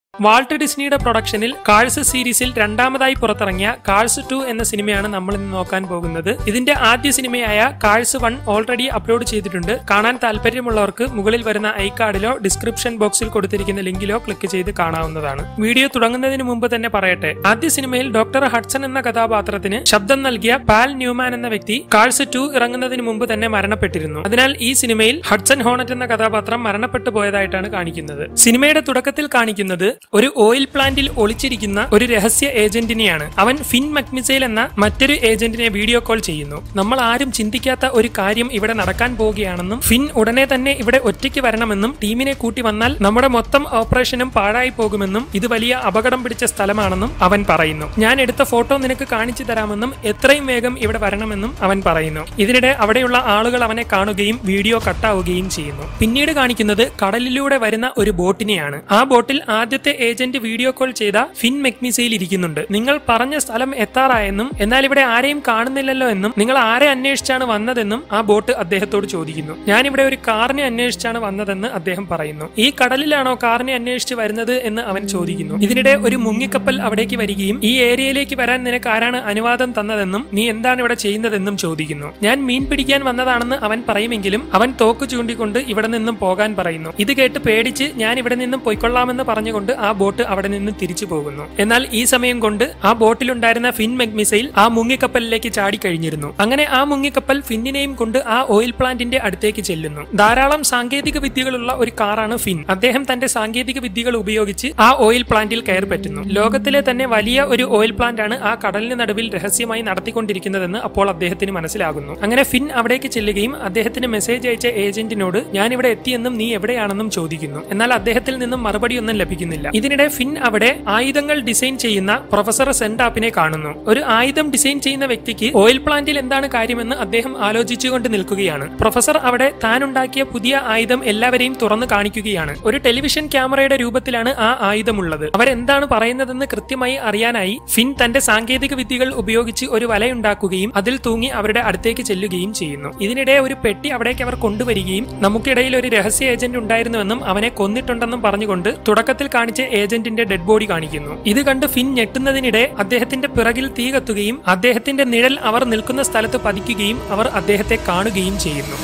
Walt ഡിസ്നിയുടെ പ്രൊഡക്ഷനിൽ cars സീരീസിൽ രണ്ടാമതായി പുറത്തിറങ്ങിയ കാഴ്സ് ടു എന്ന സിനിമയാണ് നമ്മൾ ഇന്ന് നോക്കാൻ പോകുന്നത് ഇതിന്റെ ആദ്യ സിനിമയായ കാഴ്സ് വൺ ഓൾറെഡി അപ്ലോഡ് ചെയ്തിട്ടുണ്ട് കാണാൻ താല്പര്യമുള്ളവർക്ക് മുകളിൽ വരുന്ന ഐ കാർഡിലോ ഡിസ്ക്രിപ്ഷൻ ബോക്സിൽ കൊടുത്തിരിക്കുന്ന ലിങ്കിലോ ക്ലിക്ക് ചെയ്ത് കാണാവുന്നതാണ് വീഡിയോ തുടങ്ങുന്നതിന് മുമ്പ് തന്നെ പറയട്ടെ ആദ്യ സിനിമയിൽ ഡോക്ടർ ഹഡ്സൺ എന്ന കഥാപാത്രത്തിന് ശബ്ദം നൽകിയ പാൽ ന്യൂമാൻ എന്ന വ്യക്തി കാഴ്സ് ടു ഇറങ്ങുന്നതിന് മുമ്പ് തന്നെ മരണപ്പെട്ടിരുന്നു അതിനാൽ ഈ സിനിമയിൽ ഹഡ്സൺ ഹോണറ്റ് എന്ന കഥാപാത്രം മരണപ്പെട്ടു പോയതായിട്ടാണ് കാണിക്കുന്നത് സിനിമയുടെ തുടക്കത്തിൽ കാണിക്കുന്നത് ഒരു ഓയിൽ പ്ലാന്റിൽ ഒളിച്ചിരിക്കുന്ന ഒരു രഹസ്യ ഏജന്റിനെയാണ് അവൻ ഫിൻ മക്മിസൈൽ എന്ന മറ്റൊരു ഏജന്റിനെ വീഡിയോ കോൾ ചെയ്യുന്നു നമ്മൾ ആരും ചിന്തിക്കാത്ത ഒരു കാര്യം ഇവിടെ നടക്കാൻ പോവുകയാണെന്നും ഫിൻ ഉടനെ തന്നെ ഇവിടെ ഒറ്റയ്ക്ക് വരണമെന്നും ടീമിനെ കൂട്ടി വന്നാൽ നമ്മുടെ മൊത്തം ഓപ്പറേഷനും പാഴായി പോകുമെന്നും ഇത് വലിയ അപകടം പിടിച്ച സ്ഥലമാണെന്നും അവൻ പറയുന്നു ഞാൻ എടുത്ത ഫോട്ടോ നിനക്ക് കാണിച്ചു തരാമെന്നും എത്രയും വേഗം ഇവിടെ വരണമെന്നും അവൻ പറയുന്നു ഇതിനിടെ അവിടെയുള്ള ആളുകൾ അവനെ കാണുകയും വീഡിയോ കട്ടാവുകയും ചെയ്യുന്നു പിന്നീട് കാണിക്കുന്നത് കടലിലൂടെ വരുന്ന ഒരു ബോട്ടിനെയാണ് ആ ബോട്ടിൽ ആദ്യത്തെ ഏജന്റ് വീഡിയോ കോൾ ചെയ്ത ഫിൻ മെക്മിസയിൽ ഇരിക്കുന്നുണ്ട് നിങ്ങൾ പറഞ്ഞ സ്ഥലം എത്താറായെന്നും എന്നാൽ ഇവിടെ ആരെയും കാണുന്നില്ലല്ലോ എന്നും നിങ്ങൾ ആരെ അന്വേഷിച്ചാണ് വന്നതെന്നും ആ ബോട്ട് അദ്ദേഹത്തോട് ചോദിക്കുന്നു ഞാൻ ഇവിടെ ഒരു കാറിനെ അന്വേഷിച്ചാണ് വന്നതെന്ന് അദ്ദേഹം പറയുന്നു ഈ കടലിലാണോ കാറിനെ അന്വേഷിച്ച് വരുന്നത് എന്ന് അവൻ ചോദിക്കുന്നു ഇതിനിടെ ഒരു മുങ്ങിക്കപ്പൽ അവിടേക്ക് വരികയും ഈ ഏരിയയിലേക്ക് വരാൻ നിനക്ക് ആരാണ് അനുവാദം തന്നതെന്നും നീ എന്താണ് ഇവിടെ ചെയ്യുന്നതെന്നും ചോദിക്കുന്നു ഞാൻ മീൻ പിടിക്കാൻ വന്നതാണെന്ന് അവൻ പറയുമെങ്കിലും അവൻ തോക്ക് ചൂണ്ടിക്കൊണ്ട് ഇവിടെ നിന്നും പോകാൻ പറയുന്നു ഇത് കേട്ട് പേടിച്ച് ഞാൻ ഇവിടെ നിന്നും പൊയ്ക്കൊള്ളാമെന്ന് പറഞ്ഞുകൊണ്ട് ആ ബോട്ട് അവിടെ നിന്ന് തിരിച്ചു പോകുന്നു എന്നാൽ ഈ സമയം കൊണ്ട് ആ ബോട്ടിലുണ്ടായിരുന്ന ഫിൻ മെഗ്മിസൈൽ ആ മുങ്ങിക്കപ്പലിലേക്ക് ചാടിക്കഴിഞ്ഞിരുന്നു അങ്ങനെ ആ മുങ്ങിക്കപ്പൽ ഫിന്നിനെയും കൊണ്ട് ആ ഓയിൽ പ്ലാന്റിന്റെ അടുത്തേക്ക് ചെല്ലുന്നു ധാരാളം സാങ്കേതിക വിദ്യകളുള്ള ഒരു കാറാണ് ഫിൻ അദ്ദേഹം തന്റെ സാങ്കേതിക വിദ്യകൾ ഉപയോഗിച്ച് ആ ഓയിൽ പ്ലാന്റിൽ കയറി പറ്റുന്നു ലോകത്തിലെ തന്നെ വലിയ ഒരു ഓയിൽ പ്ലാന്റ് ആണ് ആ കടലിന് നടുവിൽ രഹസ്യമായി നടത്തിക്കൊണ്ടിരിക്കുന്നതെന്ന് അപ്പോൾ അദ്ദേഹത്തിന് മനസ്സിലാകുന്നു അങ്ങനെ ഫിൻ അവിടേക്ക് ചെല്ലുകയും അദ്ദേഹത്തിന് മെസ്സേജ് അയച്ച ഏജന്റിനോട് ഞാൻ ഇവിടെ എത്തിയെന്നും നീ എവിടെയാണെന്നും ചോദിക്കുന്നു എന്നാൽ അദ്ദേഹത്തിൽ നിന്നും മറുപടിയൊന്നും ലഭിക്കുന്നില്ല ഇതിനിടെ ഫിൻ അവിടെ ആയുധങ്ങൾ ഡിസൈൻ ചെയ്യുന്ന പ്രൊഫസർ സെൻഡാപ്പിനെ കാണുന്നു ഒരു ആയുധം ഡിസൈൻ ചെയ്യുന്ന വ്യക്തിക്ക് ഓയിൽ പ്ലാന്റിൽ എന്താണ് കാര്യമെന്ന് അദ്ദേഹം ആലോചിച്ചുകൊണ്ട് നിൽക്കുകയാണ് പ്രൊഫസർ അവിടെ താനുണ്ടാക്കിയ പുതിയ ആയുധം എല്ലാവരെയും തുറന്നു കാണിക്കുകയാണ് ഒരു ടെലിവിഷൻ ക്യാമറയുടെ രൂപത്തിലാണ് ആ ആയുധമുള്ളത് അവരെന്താണ് പറയുന്നതെന്ന് കൃത്യമായി അറിയാനായി ഫിൻ തന്റെ സാങ്കേതിക വിദ്യകൾ ഉപയോഗിച്ച് ഒരു വലയുണ്ടാക്കുകയും അതിൽ തൂങ്ങി അവരുടെ അടുത്തേക്ക് ചെല്ലുകയും ചെയ്യുന്നു ഇതിനിടെ ഒരു പെട്ടി അവിടേക്ക് അവർ കൊണ്ടുവരികയും നമുക്കിടയിൽ ഒരു രഹസ്യ ഏജന്റ് ഉണ്ടായിരുന്നുവെന്നും അവനെ കൊന്നിട്ടുണ്ടെന്നും പറഞ്ഞുകൊണ്ട് തുടക്കത്തിൽ കാണിച്ച ഏജന്റിന്റെ ഡെഡ് ബോഡി കാണിക്കുന്നു ഇത് കണ്ട് ഫിൻ ഞെട്ടുന്നതിനിടെ അദ്ദേഹത്തിന്റെ പിറകിൽ തീ കത്തുകയും അദ്ദേഹത്തിന്റെ നിഴൽ അവർ നിൽക്കുന്ന സ്ഥലത്ത് പതിക്കുകയും അവർ അദ്ദേഹത്തെ കാണുകയും ചെയ്യുന്നു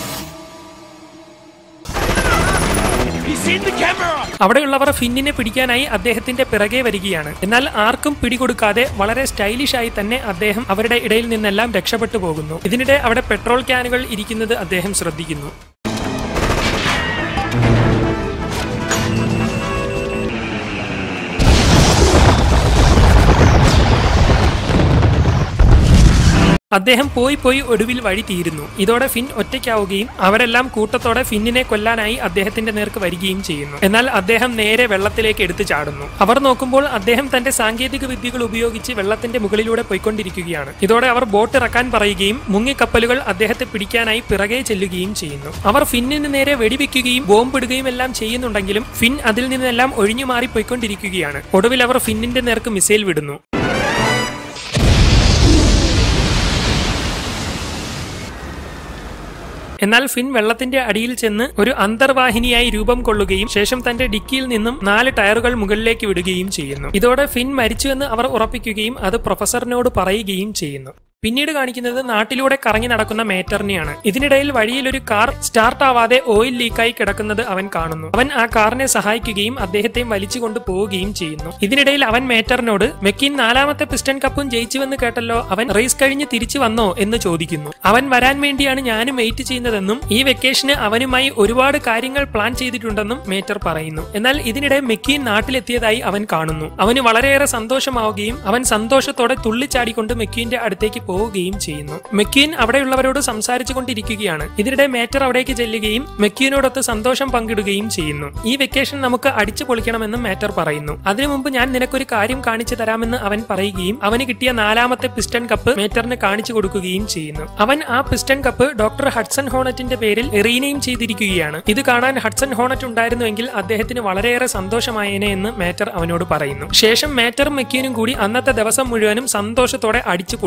He's seen the camera! അവിടെയുള്ളവർ ഫിന്നിനെ പിടിക്കാനായി അദ്ദേഹത്തിന്റെ പിറകെ വരികയാണ് എന്നാൽ ആർക്കും പിടികൊടുക്കാതെ വളരെ സ്റ്റൈലിഷ് ആയി തന്നെ അദ്ദേഹം അവരുടെ ഇടയിൽ നിന്നെല്ലാം രക്ഷപ്പെട്ടു പോകുന്നു ഇതിനിടെ അവിടെ പെട്രോൾ ക്യാനുകൾ ഇരിക്കുന്നത് അദ്ദേഹം ശ്രദ്ധിക്കുന്നു അദ്ദേഹം പോയി പോയി ഒടുവിൽ വഴി തീരുന്നു ഇതോടെ ഫിൻ ഒറ്റയ്ക്കാവുകയും അവരെല്ലാം കൂട്ടത്തോടെ ഫിന്നിനെ കൊല്ലാനായി അദ്ദേഹത്തിന്റെ നേർക്ക് വരികയും ചെയ്യുന്നു എന്നാൽ അദ്ദേഹം നേരെ വെള്ളത്തിലേക്ക് എടുത്തു ചാടുന്നു അവർ നോക്കുമ്പോൾ അദ്ദേഹം തന്റെ സാങ്കേതിക വിദ്യകൾ ഉപയോഗിച്ച് വെള്ളത്തിന്റെ മുകളിലൂടെ പോയിക്കൊണ്ടിരിക്കുകയാണ് ഇതോടെ അവർ ബോട്ട് ഇറക്കാൻ പറയുകയും മുങ്ങിക്കപ്പലുകൾ അദ്ദേഹത്തെ പിടിക്കാനായി പിറകെ ചെല്ലുകയും ചെയ്യുന്നു അവർ ഫിന്നിന് നേരെ വെടിവെക്കുകയും ബോംബിടുകയും എല്ലാം ചെയ്യുന്നുണ്ടെങ്കിലും ഫിൻ അതിൽ നിന്നെല്ലാം ഒഴിഞ്ഞു മാറി പോയിക്കൊണ്ടിരിക്കുകയാണ് ഒടുവിൽ അവർ ഫിന്നിന്റെ നേർക്ക് മിസൈൽ വിടുന്നു എന്നാൽ ഫിൻ വെള്ളത്തിന്റെ അടിയിൽ ചെന്ന് ഒരു അന്തർവാഹിനിയായി രൂപം കൊള്ളുകയും ശേഷം തന്റെ ഡിക്കിയിൽ നിന്നും നാല് ടയറുകൾ മുകളിലേക്ക് വിടുകയും ചെയ്യുന്നു ഇതോടെ ഫിൻ മരിച്ചുവെന്ന് അവർ ഉറപ്പിക്കുകയും അത് പ്രൊഫസറിനോട് പറയുകയും ചെയ്യുന്നു പിന്നീട് കാണിക്കുന്നത് നാട്ടിലൂടെ കറങ്ങി നടക്കുന്ന മേറ്ററിനെയാണ് ഇതിനിടയിൽ വഴിയിൽ ഒരു കാർ സ്റ്റാർട്ട് ആവാതെ ഓയിൽ ലീക്കായി കിടക്കുന്നത് അവൻ കാണുന്നു അവൻ ആ കാറിനെ സഹായിക്കുകയും അദ്ദേഹത്തെയും വലിച്ചുകൊണ്ട് പോവുകയും ചെയ്യുന്നു ഇതിനിടയിൽ അവൻ മേറ്ററിനോട് മെക്കിൻ നാലാമത്തെ പിസ്റ്റൺ കപ്പും ജയിച്ചുവെന്ന് കേട്ടല്ലോ അവൻ റേസ് കഴിഞ്ഞ് തിരിച്ചു വന്നോ എന്ന് ചോദിക്കുന്നു അവൻ വരാൻ വേണ്ടിയാണ് ഞാനും വെയിറ്റ് ചെയ്യുന്നതെന്നും ഈ വെക്കേഷന് അവനുമായി ഒരുപാട് കാര്യങ്ങൾ പ്ലാൻ ചെയ്തിട്ടുണ്ടെന്നും മേറ്റർ പറയുന്നു എന്നാൽ ഇതിനിടെ മെക്കീൻ നാട്ടിലെത്തിയതായി അവൻ കാണുന്നു അവന് വളരെയേറെ സന്തോഷമാവുകയും അവൻ സന്തോഷത്തോടെ തുള്ളിച്ചാടിക്കൊണ്ട് മെക്കീന്റെ അടുത്തേക്ക് പോവുകയും ചെയ്യുന്നു മെക്കീൻ അവിടെയുള്ളവരോട് സംസാരിച്ചു കൊണ്ടിരിക്കുകയാണ് ഇതിനിടെ മേറ്റർ അവിടേക്ക് ചെല്ലുകയും മെക്കീനോടൊത്ത് സന്തോഷം പങ്കിടുകയും ചെയ്യുന്നു ഈ വെക്കേഷൻ നമുക്ക് അടിച്ചു പൊളിക്കണമെന്നും മേറ്റർ പറയുന്നു അതിനു മുമ്പ് ഞാൻ നിനക്കൊരു കാര്യം കാണിച്ചു തരാമെന്ന് അവൻ പറയുകയും അവന് കിട്ടിയ നാലാമത്തെ പിസ്റ്റൺ കപ്പ് മേറ്ററിന് കാണിച്ചു കൊടുക്കുകയും ചെയ്യുന്നു അവൻ ആ പിസ്റ്റൺ കപ്പ് ഡോക്ടർ ഹഡ്സൺ ഹോണറ്റിന്റെ പേരിൽ റീനെയിം ചെയ്തിരിക്കുകയാണ് ഇത് കാണാൻ ഹഡ്സൺ ഹോണറ്റ് ഉണ്ടായിരുന്നുവെങ്കിൽ അദ്ദേഹത്തിന് വളരെയേറെ സന്തോഷമായേനെ എന്ന് മേറ്റർ അവനോട് പറയുന്നു ശേഷം മേറ്ററും മെക്കീനും കൂടി അന്നത്തെ ദിവസം മുഴുവനും സന്തോഷത്തോടെ അടിച്ചു പൊളിക്കുന്നു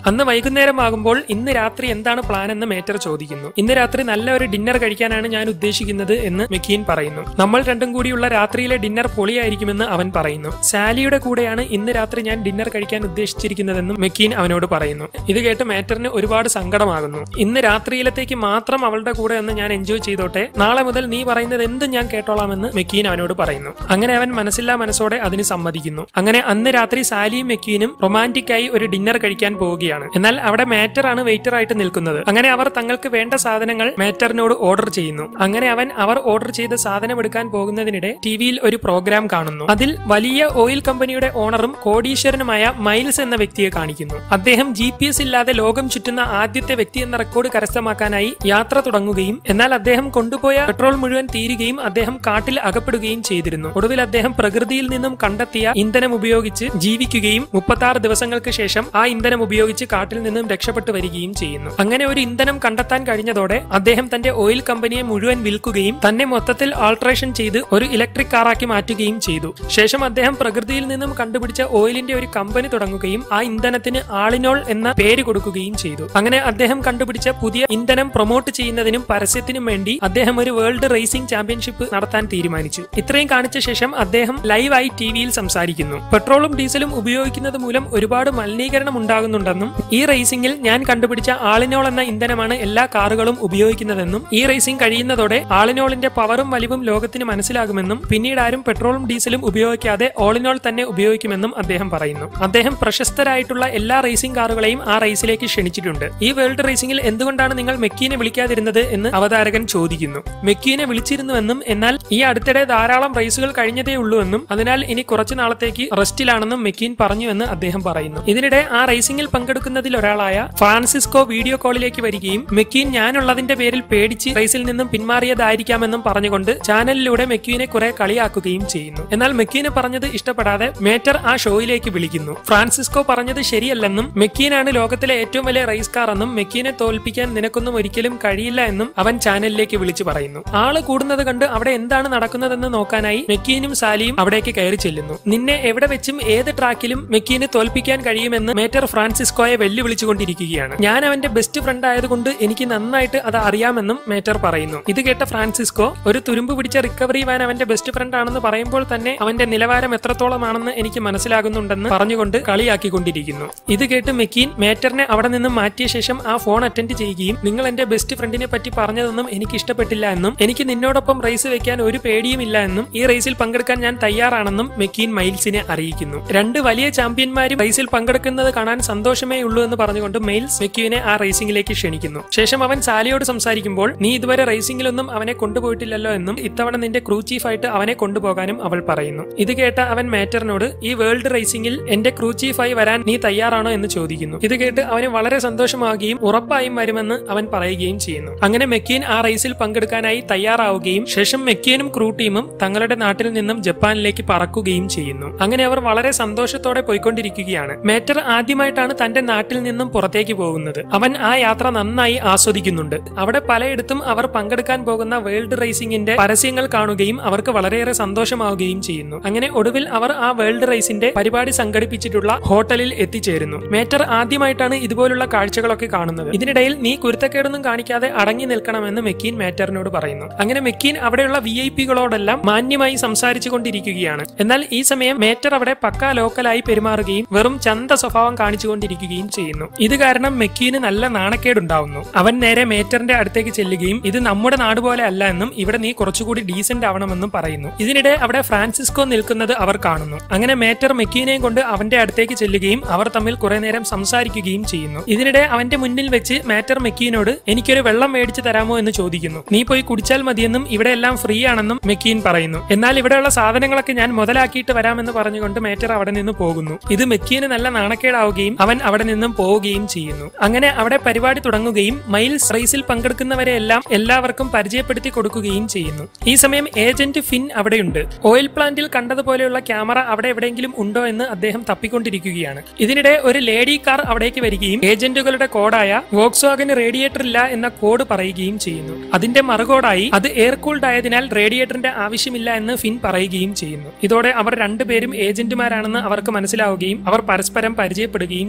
അന്ന് വൈകുന്നേരമാകുമ്പോൾ ഇന്ന് രാത്രി എന്താണ് പ്ലാൻ എന്ന് മേറ്റർ ചോദിക്കുന്നു ഇന്ന് രാത്രി നല്ല ഒരു ഡിന്നർ കഴിക്കാനാണ് ഞാൻ ഉദ്ദേശിക്കുന്നത് എന്ന് മെക്കീൻ പറയുന്നു നമ്മൾ രണ്ടും കൂടിയുള്ള രാത്രിയിലെ ഡിന്നർ പൊളിയായിരിക്കുമെന്ന് അവൻ പറയുന്നു സാലിയുടെ കൂടെയാണ് ഇന്ന് രാത്രി ഞാൻ ഡിന്നർ കഴിക്കാൻ ഉദ്ദേശിച്ചിരിക്കുന്നതെന്നും മെക്കീൻ അവനോട് പറയുന്നു ഇത് കേട്ട് മേറ്ററിന് ഒരുപാട് സങ്കടമാകുന്നു ഇന്ന് രാത്രിയിലത്തേക്ക് മാത്രം അവളുടെ കൂടെ ഒന്ന് ഞാൻ എൻജോയ് ചെയ്തോട്ടെ നാളെ മുതൽ നീ പറയുന്നത് എന്തും ഞാൻ കേട്ടോളാമെന്ന് മെക്കീൻ അവനോട് പറയുന്നു അങ്ങനെ അവൻ മനസ്സില്ലാ മനസ്സോടെ അതിന് സമ്മതിക്കുന്നു അങ്ങനെ അന്ന് രാത്രി സാലിയും മെക്കീനും റൊമാൻറ്റിക് ആയി ഒരു ഡിന്നർ കഴിക്കാൻ പോവുകയാണ് എന്നാൽ അവിടെ മാറ്റർ ആണ് വെയിറ്റർ ആയിട്ട് നിൽക്കുന്നത് അങ്ങനെ അവർ തങ്ങൾക്ക് വേണ്ട സാധനങ്ങൾ മാറ്ററിനോട് ഓർഡർ ചെയ്യുന്നു അങ്ങനെ അവൻ അവർ ഓർഡർ ചെയ്ത സാധനം എടുക്കാൻ പോകുന്നതിനിടെ ടിവിയിൽ ഒരു പ്രോഗ്രാം കാണുന്നു അതിൽ വലിയ ഓയിൽ കമ്പനിയുടെ ഓണറും കോടീശ്വരനുമായ മൈൽസ് എന്ന വ്യക്തിയെ കാണിക്കുന്നു അദ്ദേഹം ജി പി എസ് ഇല്ലാതെ ലോകം ചുറ്റുന്ന ആദ്യത്തെ വ്യക്തി എന്ന റെക്കോർഡ് കരസ്ഥമാക്കാനായി യാത്ര തുടങ്ങുകയും എന്നാൽ അദ്ദേഹം കൊണ്ടുപോയ പെട്രോൾ മുഴുവൻ തീരുകയും അദ്ദേഹം കാട്ടിൽ അകപ്പെടുകയും ചെയ്തിരുന്നു ഒടുവിൽ അദ്ദേഹം പ്രകൃതിയിൽ നിന്നും കണ്ടെത്തിയ ഇന്ധനം ഉപയോഗിച്ച് ജീവിക്കുകയും മുപ്പത്തി ആറ് ദിവസങ്ങൾക്ക് ശേഷം ആ ഇന്ധനം ഉപയോഗിച്ച് കാട്ടിൽ നിന്നും രക്ഷപ്പെട്ടു വരികയും ചെയ്യുന്നു അങ്ങനെ ഒരു ഇന്ധനം കണ്ടെത്താൻ കഴിഞ്ഞതോടെ അദ്ദേഹം തന്റെ ഓയിൽ കമ്പനിയെ മുഴുവൻ വിൽക്കുകയും തന്നെ മൊത്തത്തിൽ ആൾട്രേഷൻ ചെയ്ത് ഒരു ഇലക്ട്രിക് കാറാക്കി മാറ്റുകയും ചെയ്തു ശേഷം അദ്ദേഹം പ്രകൃതിയിൽ നിന്നും കണ്ടുപിടിച്ച ഓയിലിന്റെ ഒരു കമ്പനി തുടങ്ങുകയും ആ ഇന്ധനത്തിന് ആളിനോൾ എന്ന പേര് കൊടുക്കുകയും ചെയ്തു അങ്ങനെ അദ്ദേഹം കണ്ടുപിടിച്ച പുതിയ ഇന്ധനം പ്രൊമോട്ട് ചെയ്യുന്നതിനും പരസ്യത്തിനും വേണ്ടി അദ്ദേഹം ഒരു വേൾഡ് റേസിംഗ് ചാമ്പ്യൻഷിപ്പ് നടത്താൻ തീരുമാനിച്ചു ഇത്രയും കാണിച്ച ശേഷം അദ്ദേഹം ലൈവായി ടി വിയിൽ സംസാരിക്കുന്നു പെട്രോളും ഡീസലും ഉപയോഗിക്കുന്നത് മൂലം ഒരുപാട് മലിനീകരണം ഉണ്ടാകുന്നുണ്ടെന്നും ഈ റേസിംഗിൽ ഞാൻ കണ്ടുപിടിച്ച ആളിനോൾ എന്ന ഇന്ധനമാണ് എല്ലാ കാറുകളും ഉപയോഗിക്കുന്നതെന്നും ഈ റേസിംഗ് കഴിയുന്നതോടെ ആളിനോളിന്റെ പവറും വലിവും ലോകത്തിന് മനസ്സിലാകുമെന്നും പിന്നീട് ആരും പെട്രോളും ഡീസലും ഉപയോഗിക്കാതെ ഓളിനോൾ തന്നെ ഉപയോഗിക്കുമെന്നും അദ്ദേഹം പറയുന്നു അദ്ദേഹം പ്രശസ്തരായിട്ടുള്ള എല്ലാ റേസിംഗ് കാറുകളെയും ആ റേസിലേക്ക് ക്ഷണിച്ചിട്ടുണ്ട് ഈ വേൾഡ് റേസിംഗിൽ എന്തുകൊണ്ടാണ് നിങ്ങൾ മെക്കീനെ വിളിക്കാതിരുന്നത് എന്ന് അവതാരകൻ ചോദിക്കുന്നു മെക്കീനെ വിളിച്ചിരുന്നുവെന്നും എന്നാൽ ഈ അടുത്തിടെ ധാരാളം റേസുകൾ കഴിഞ്ഞതേ ഉള്ളൂ എന്നും അതിനാൽ ഇനി കുറച്ചു നാളത്തേക്ക് റെസ്റ്റിലാണെന്നും മെക്കീൻ പറഞ്ഞുവെന്ന് അദ്ദേഹം പറയുന്നു ഇതിനിടെ ആ റേസിംഗിൽ പങ്കെടുക്കുന്നതിൽ ഒരാളായ ഫ്രാൻസിസ്കോ വീഡിയോ കോളിലേക്ക് വരികയും മെക്കീൻ ഞാനുള്ളതിന്റെ പേരിൽ പേടിച്ച് റേസിൽ നിന്നും പിന്മാറിയതായിരിക്കാമെന്നും പറഞ്ഞുകൊണ്ട് ചാനലിലൂടെ മെക്യൂനെ കുറെ കളിയാക്കുകയും ചെയ്യുന്നു എന്നാൽ മെക്കീന് പറഞ്ഞത് ഇഷ്ടപ്പെടാതെ മേറ്റർ ആ ഷോയിലേക്ക് വിളിക്കുന്നു ഫ്രാൻസിസ്കോ പറഞ്ഞത് ശരിയല്ലെന്നും മെക്കീനാണ് ലോകത്തിലെ ഏറ്റവും വലിയ റേസ് കാർ എന്നും മെക്കീനെ തോൽപ്പിക്കാൻ നിനക്കൊന്നും ഒരിക്കലും കഴിയില്ല എന്നും അവൻ ചാനലിലേക്ക് വിളിച്ചു പറയുന്നു ആള് കൂടുന്നത് കണ്ട് അവിടെ എന്താണ് നടക്കുന്നതെന്ന് നോക്കാനായി മെക്കീനും സാലിയും അവിടേക്ക് കയറി ചെല്ലുന്നു നിന്നെ എവിടെ വെച്ചും ഏത് ട്രാക്കിലും മെക്കീന് തോൽപ്പിക്കാൻ കഴിയുമെന്ന് മേറ്റർ ഫ്രാൻസിസ്കോയെ വെല്ലുവിളിച്ചുകൊണ്ടിരിക്കുകയാണ് ഞാൻ അവന്റെ ബെസ്റ്റ് ഫ്രണ്ട് ആയതുകൊണ്ട് എനിക്ക് നന്നായിട്ട് അത് അറിയാമെന്നും മേറ്റർ പറയുന്നു ഇത് കേട്ട ഫ്രാൻസിസ്കോ ഒരു തുരുമ്പ് പിടിച്ച റിക്കവറി വാൻ അവന്റെ ബെസ്റ്റ് ഫ്രണ്ട് ആണെന്ന് പറയുമ്പോൾ തന്നെ അവന്റെ നിലവാരം എത്രത്തോളമാണെന്ന് എനിക്ക് മനസ്സിലാകുന്നുണ്ടെന്ന് പറഞ്ഞുകൊണ്ട് കളിയാക്കിക്കൊണ്ടിരിക്കുന്നു ഇത് കേട്ട് മെക്കീൻ മേറ്ററിനെ അവിടെ നിന്നും മാറ്റിയ ശേഷം ആ ഫോൺ അറ്റൻഡ് ചെയ്യുകയും നിങ്ങൾ എന്റെ ബെസ്റ്റ് ഫ്രണ്ടിനെ പറ്റി പറഞ്ഞതൊന്നും എനിക്ക് ഇഷ്ടപ്പെട്ടില്ല എന്നും എനിക്ക് നിന്നോടൊപ്പം റേസ് വെക്കാൻ ഒരു പേടിയുമില്ല എന്നും ഈ റേസിൽ പങ്കെടുക്കാൻ ഞാൻ തയ്യാറാണെന്നും മെക്കീൻ മൈൽസിനെ അറിയിക്കുന്നു രണ്ട് വലിയ ചാമ്പ്യന്മാരും റേസിൽ പങ്കെടുക്കുന്നത് കാണാൻ സന്തോഷമേ ഉള്ളൂ എന്ന് പറഞ്ഞുകൊണ്ട് മെയിൽസ് മെക്യൂവിനെ ആ റേസിംഗിലേക്ക് ക്ഷണിക്കുന്നു ശേഷം അവൻ സാലിയോട് സംസാരിക്കുമ്പോൾ നീ ഇതുവരെ റേസിംഗിലൊന്നും അവനെ കൊണ്ടുപോയിട്ടില്ലല്ലോ എന്നും ഇത്തവണ നിന്റെ ക്രൂ ചീഫായിട്ട് അവനെ കൊണ്ടുപോകാനും അവൾ പറയുന്നു ഇത് കേട്ട അവൻ മാറ്ററിനോട് ഈ വേൾഡ് റേസിംഗിൽ എന്റെ ക്രൂ ചീഫായി വരാൻ നീ തയ്യാറാണോ എന്ന് ചോദിക്കുന്നു ഇത് കേട്ട് അവന് വളരെ സന്തോഷമാവുകയും ഉറപ്പായും വരുമെന്ന് അവൻ പറയുകയും ചെയ്യുന്നു അങ്ങനെ മെക്കീൻ ആ റേസിൽ പങ്കെടുക്കാനായി തയ്യാറാവുകയും ശേഷം മെക്കീനും ക്രൂ ടീമും തങ്ങളുടെ നാട്ടിൽ നിന്നും ജപ്പാനിലേക്ക് പറക്കുകയും ചെയ്യുന്നു അങ്ങനെ അവർ വളരെ സന്തോഷത്തോടെ പോയിക്കൊണ്ടിരിക്കുകയാണ് മേറ്റർ ആദ്യമായിട്ടാണ് തന്റെ നാട്ടിൽ നിന്നും പുറത്തേക്ക് പോകുന്നത് അവൻ ആ യാത്ര നന്നായി ആസ്വദിക്കുന്നുണ്ട് അവിടെ പലയിടത്തും അവർ പങ്കെടുക്കാൻ പോകുന്ന വേൾഡ് റേസിംഗിന്റെ പരസ്യങ്ങൾ കാണുകയും അവർക്ക് വളരെയേറെ സന്തോഷമാവുകയും ചെയ്യുന്നു അങ്ങനെ ഒടുവിൽ അവർ ആ വേൾഡ് റേസിന്റെ പരിപാടി സംഘടിപ്പിച്ചിട്ടുള്ള ഹോട്ടലിൽ എത്തിച്ചേരുന്നു മേറ്റർ ആദ്യമായിട്ടാണ് ഇതുപോലുള്ള കാഴ്ചകളൊക്കെ കാണുന്നത് ഇതിനിടയിൽ നീ കുരുത്തക്കേടൊന്നും കാണിക്കാതെ അടങ്ങി നിൽക്കണമെന്ന് മെക്കീൻ മേറ്ററിനോട് പറയുന്നു അങ്ങനെ മെക്കീൻ അവിടെയുള്ള വി ഐ പികളോടെല്ലാം മാന്യമായി സംസാരിച്ചു കൊണ്ടിരിക്കുകയാണ് എന്നാൽ ഈ സമയം മേറ്റർ അവിടെ പക്കാ ലോക്കലായി പെരുമാറുകയും വെറും ചന്ത സ്വഭാവം കാണിച്ചുകൊണ്ടിരിക്കുകയും ചെയ്യുന്നു ഇത് കാരണം മെക്കീന് നല്ല നാണക്കേടുണ്ടാവുന്നു അവൻ നേരെ മേറ്ററിന്റെ അടുത്തേക്ക് ചെല്ലുകയും ഇത് നമ്മുടെ നാട് പോലെ അല്ല എന്നും ഇവിടെ നീ കുറച്ചുകൂടി ഡീസന്റ് ആവണമെന്നും പറയുന്നു ഇതിനിടെ അവിടെ ഫ്രാൻസിസ്കോ നിൽക്കുന്നത് അവർ കാണുന്നു അങ്ങനെ മേറ്റർ മെക്കീനെയും കൊണ്ട് അവന്റെ അടുത്തേക്ക് ചെല്ലുകയും അവർ തമ്മിൽ കുറെ നേരം സംസാരിക്കുകയും ചെയ്യുന്നു ഇതിനിടെ അവന്റെ മുന്നിൽ വെച്ച് മാറ്റർ മെക്കീനോട് എനിക്കൊരു വെള്ളം മേടിച്ചു തരാമോ എന്ന് ചോദിക്കുന്നു നീ പോയി കുടിച്ചാൽ മതിയെന്നും ഇവിടെ എല്ലാം ഫ്രീ ആണെന്നും മെക്കീൻ പറയുന്നു എന്നാൽ ഇവിടെയുള്ള സാധനങ്ങളൊക്കെ ഞാൻ മുതലാക്കിയിട്ട് വരാമെന്ന് പറഞ്ഞുകൊണ്ട് മേറ്റർ അവിടെ നിന്ന് പോകുന്നു ഇത് മെക്കീന് നല്ല നാണക്കേടാവുകയും അവൻ അവിടെ നിന്നും പോവുകയും ചെയ്യുന്നു അങ്ങനെ അവിടെ പരിപാടി തുടങ്ങുകയും മൈൽസ് റേസിൽ പങ്കെടുക്കുന്നവരെയെല്ലാം എല്ലാവർക്കും പരിചയപ്പെടുത്തി കൊടുക്കുകയും ചെയ്യുന്നു ഈ സമയം ഏജന്റ് ഫിൻ അവിടെയുണ്ട് ഓയിൽ പ്ലാന്റിൽ കണ്ടതുപോലെയുള്ള ക്യാമറ അവിടെ എവിടെയെങ്കിലും ഉണ്ടോ എന്ന് അദ്ദേഹം തപ്പിക്കൊണ്ടിരിക്കുകയാണ് ഇതിനിടെ ഒരു ലേഡി കാർ അവിടേക്ക് വരികയും ഏജന്റുകളുടെ കോഡായ വോക്സ് വാഗന് റേഡിയേറ്റർ ഇല്ല എന്ന കോഡ് പറയുകയും ചെയ്യുന്നു അതിന്റെ മറുകോടായി അത് എയർ കൂൾഡ് ആയതിനാൽ റേഡിയേറ്ററിന്റെ ആവശ്യമില്ല എന്ന് ഫിൻ പറയുകയും ചെയ്യുന്നു ഇതോടെ അവർ രണ്ടുപേരും ഏജന്റുമാരാണെന്ന് അവർക്ക് മനസ്സിലാവുകയും അവർ പരസ്പരം പരിചയപ്പെടുകയും ചെയ്യുന്നു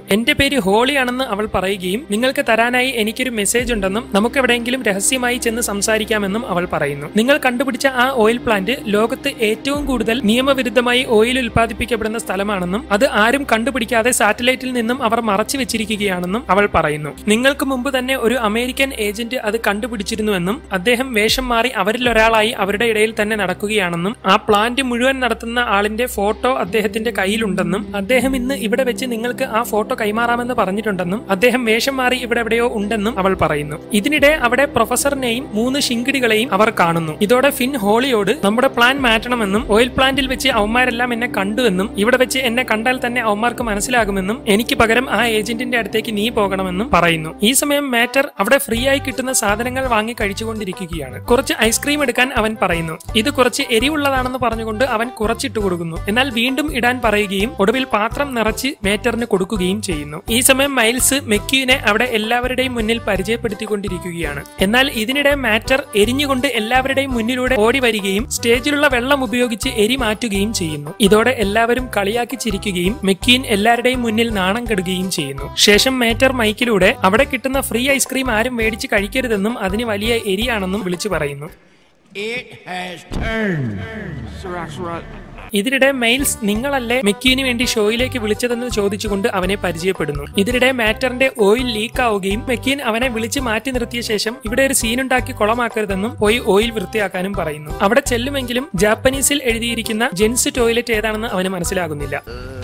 എന്റെ പേര് ഹോളിയാണെന്ന് അവൾ പറയുകയും നിങ്ങൾക്ക് തരാനായി എനിക്കൊരു മെസ്സേജ് ഉണ്ടെന്നും നമുക്ക് എവിടെയെങ്കിലും രഹസ്യമായി ചെന്ന് സംസാരിക്കാമെന്നും അവൾ പറയുന്നു നിങ്ങൾ കണ്ടുപിടിച്ച ആ ഓയിൽ പ്ലാന്റ് ലോകത്ത് ഏറ്റവും കൂടുതൽ നിയമവിരുദ്ധമായി ഓയിൽ ഉൽപ്പാദിപ്പിക്കപ്പെടുന്ന സ്ഥലമാണെന്നും അത് ആരും കണ്ടുപിടിക്കാതെ സാറ്റലൈറ്റിൽ നിന്നും അവർ മറച്ചു വെച്ചിരിക്കുകയാണെന്നും അവൾ പറയുന്നു നിങ്ങൾക്ക് മുമ്പ് തന്നെ ഒരു അമേരിക്കൻ ഏജന്റ് അത് കണ്ടുപിടിച്ചിരുന്നുവെന്നും അദ്ദേഹം വേഷം മാറി അവരിൽ ഒരാളായി അവരുടെ ഇടയിൽ തന്നെ നടക്കുകയാണെന്നും ആ പ്ലാന്റ് മുഴുവൻ നടത്തുന്ന ആളിന്റെ ഫോട്ടോ അദ്ദേഹത്തിന്റെ കയ്യിലുണ്ടെന്നും അദ്ദേഹം ഇന്ന് ഇവിടെ വെച്ച് നിങ്ങൾക്ക് ആ ഫോട്ടോ കൈമാറാമെന്ന് പറഞ്ഞിട്ടുണ്ടെന്നും അദ്ദേഹം വേഷം മാറി ഇവിടെ എവിടെയോ ഉണ്ടെന്നും അവൾ പറയുന്നു ഇതിനിടെ അവിടെ പ്രൊഫസറിനെയും മൂന്ന് ശിങ്കിടികളെയും അവർ കാണുന്നു ഇതോടെ ഫിൻ ഹോളിയോട് നമ്മുടെ പ്ലാൻ മാറ്റണമെന്നും ഓയിൽ പ്ലാന്റിൽ വെച്ച് അവന്മാരെല്ലാം എന്നെ കണ്ടുവെന്നും ഇവിടെ വെച്ച് എന്നെ കണ്ടാൽ തന്നെ അവന്മാർക്ക് മനസ്സിലാകുമെന്നും എനിക്ക് പകരം ആ ഏജന്റിന്റെ അടുത്തേക്ക് നീ പോകണമെന്നും പറയുന്നു ഈ സമയം മാറ്റർ അവിടെ ഫ്രീ ആയി കിട്ടുന്ന സാധനങ്ങൾ വാങ്ങി കഴിച്ചുകൊണ്ടിരിക്കുകയാണ് കുറച്ച് ഐസ്ക്രീം എടുക്കാൻ അവൻ പറയുന്നു ഇത് കുറച്ച് എരിവുള്ളതാണെന്ന് പറഞ്ഞുകൊണ്ട് അവൻ കുറച്ചിട്ട് കൊടുക്കുന്നു എന്നാൽ വീണ്ടും ഇടാൻ പറയുകയും ഒടുവിൽ പാത്രം നിറച്ച് മേറ്ററിന് കൊടുക്കുകയും ചെയ്യുന്നു ഈ സമയം മൈൽസ് മെക്യുവിനെ അവിടെ എല്ലാവരുടെയും മുന്നിൽ പരിചയപ്പെടുത്തിക്കൊണ്ടിരിക്കുകയാണ് എന്നാൽ ഇതിനിടെ മാറ്റർ എരിഞ്ഞുകൊണ്ട് എല്ലാവരുടെയും മുന്നിലൂടെ ഓടി വരികയും സ്റ്റേജിലുള്ള വെള്ളം ഉപയോഗിച്ച് എരി മാറ്റുകയും ചെയ്യുന്നു ഇതോടെ എല്ലാവരും കളിയാക്കി ചിരിക്കുകയും മെക്വീൻ എല്ലാവരുടെയും മുന്നിൽ നാണം കെടുകയും ചെയ്യുന്നു ശേഷം മേറ്റർ മൈക്കിലൂടെ അവിടെ കിട്ടുന്ന ഫ്രീ ഐസ്ക്രീം ആരും മേടിച്ച് കഴിക്കരുതെന്നും അതിന് വലിയ എരിയാണെന്നും വിളിച്ചു പറയുന്നു It has turned. Sir Axelrod, ഇതിനിടെ മെയിൽസ് നിങ്ങളല്ലേ മെക്യൂന് വേണ്ടി ഷോയിലേക്ക് വിളിച്ചതെന്ന് ചോദിച്ചുകൊണ്ട് അവനെ പരിചയപ്പെടുന്നു ഇതിനിടെ മാറ്ററിന്റെ ഓയിൽ ലീക്ക് ആവുകയും മെക്യൂൻ അവനെ വിളിച്ച് മാറ്റി നിർത്തിയ ശേഷം ഇവിടെ ഒരു സീൻ ഉണ്ടാക്കി കുളമാക്കരുതെന്നും പോയി ഓയിൽ വൃത്തിയാക്കാനും പറയുന്നു അവിടെ ചെല്ലുമെങ്കിലും ജാപ്പനീസിൽ എഴുതിയിരിക്കുന്ന ജെൻസ് ടോയ്ലറ്റ് ഏതാണെന്ന് അവന് മനസ്സിലാകുന്നില്ല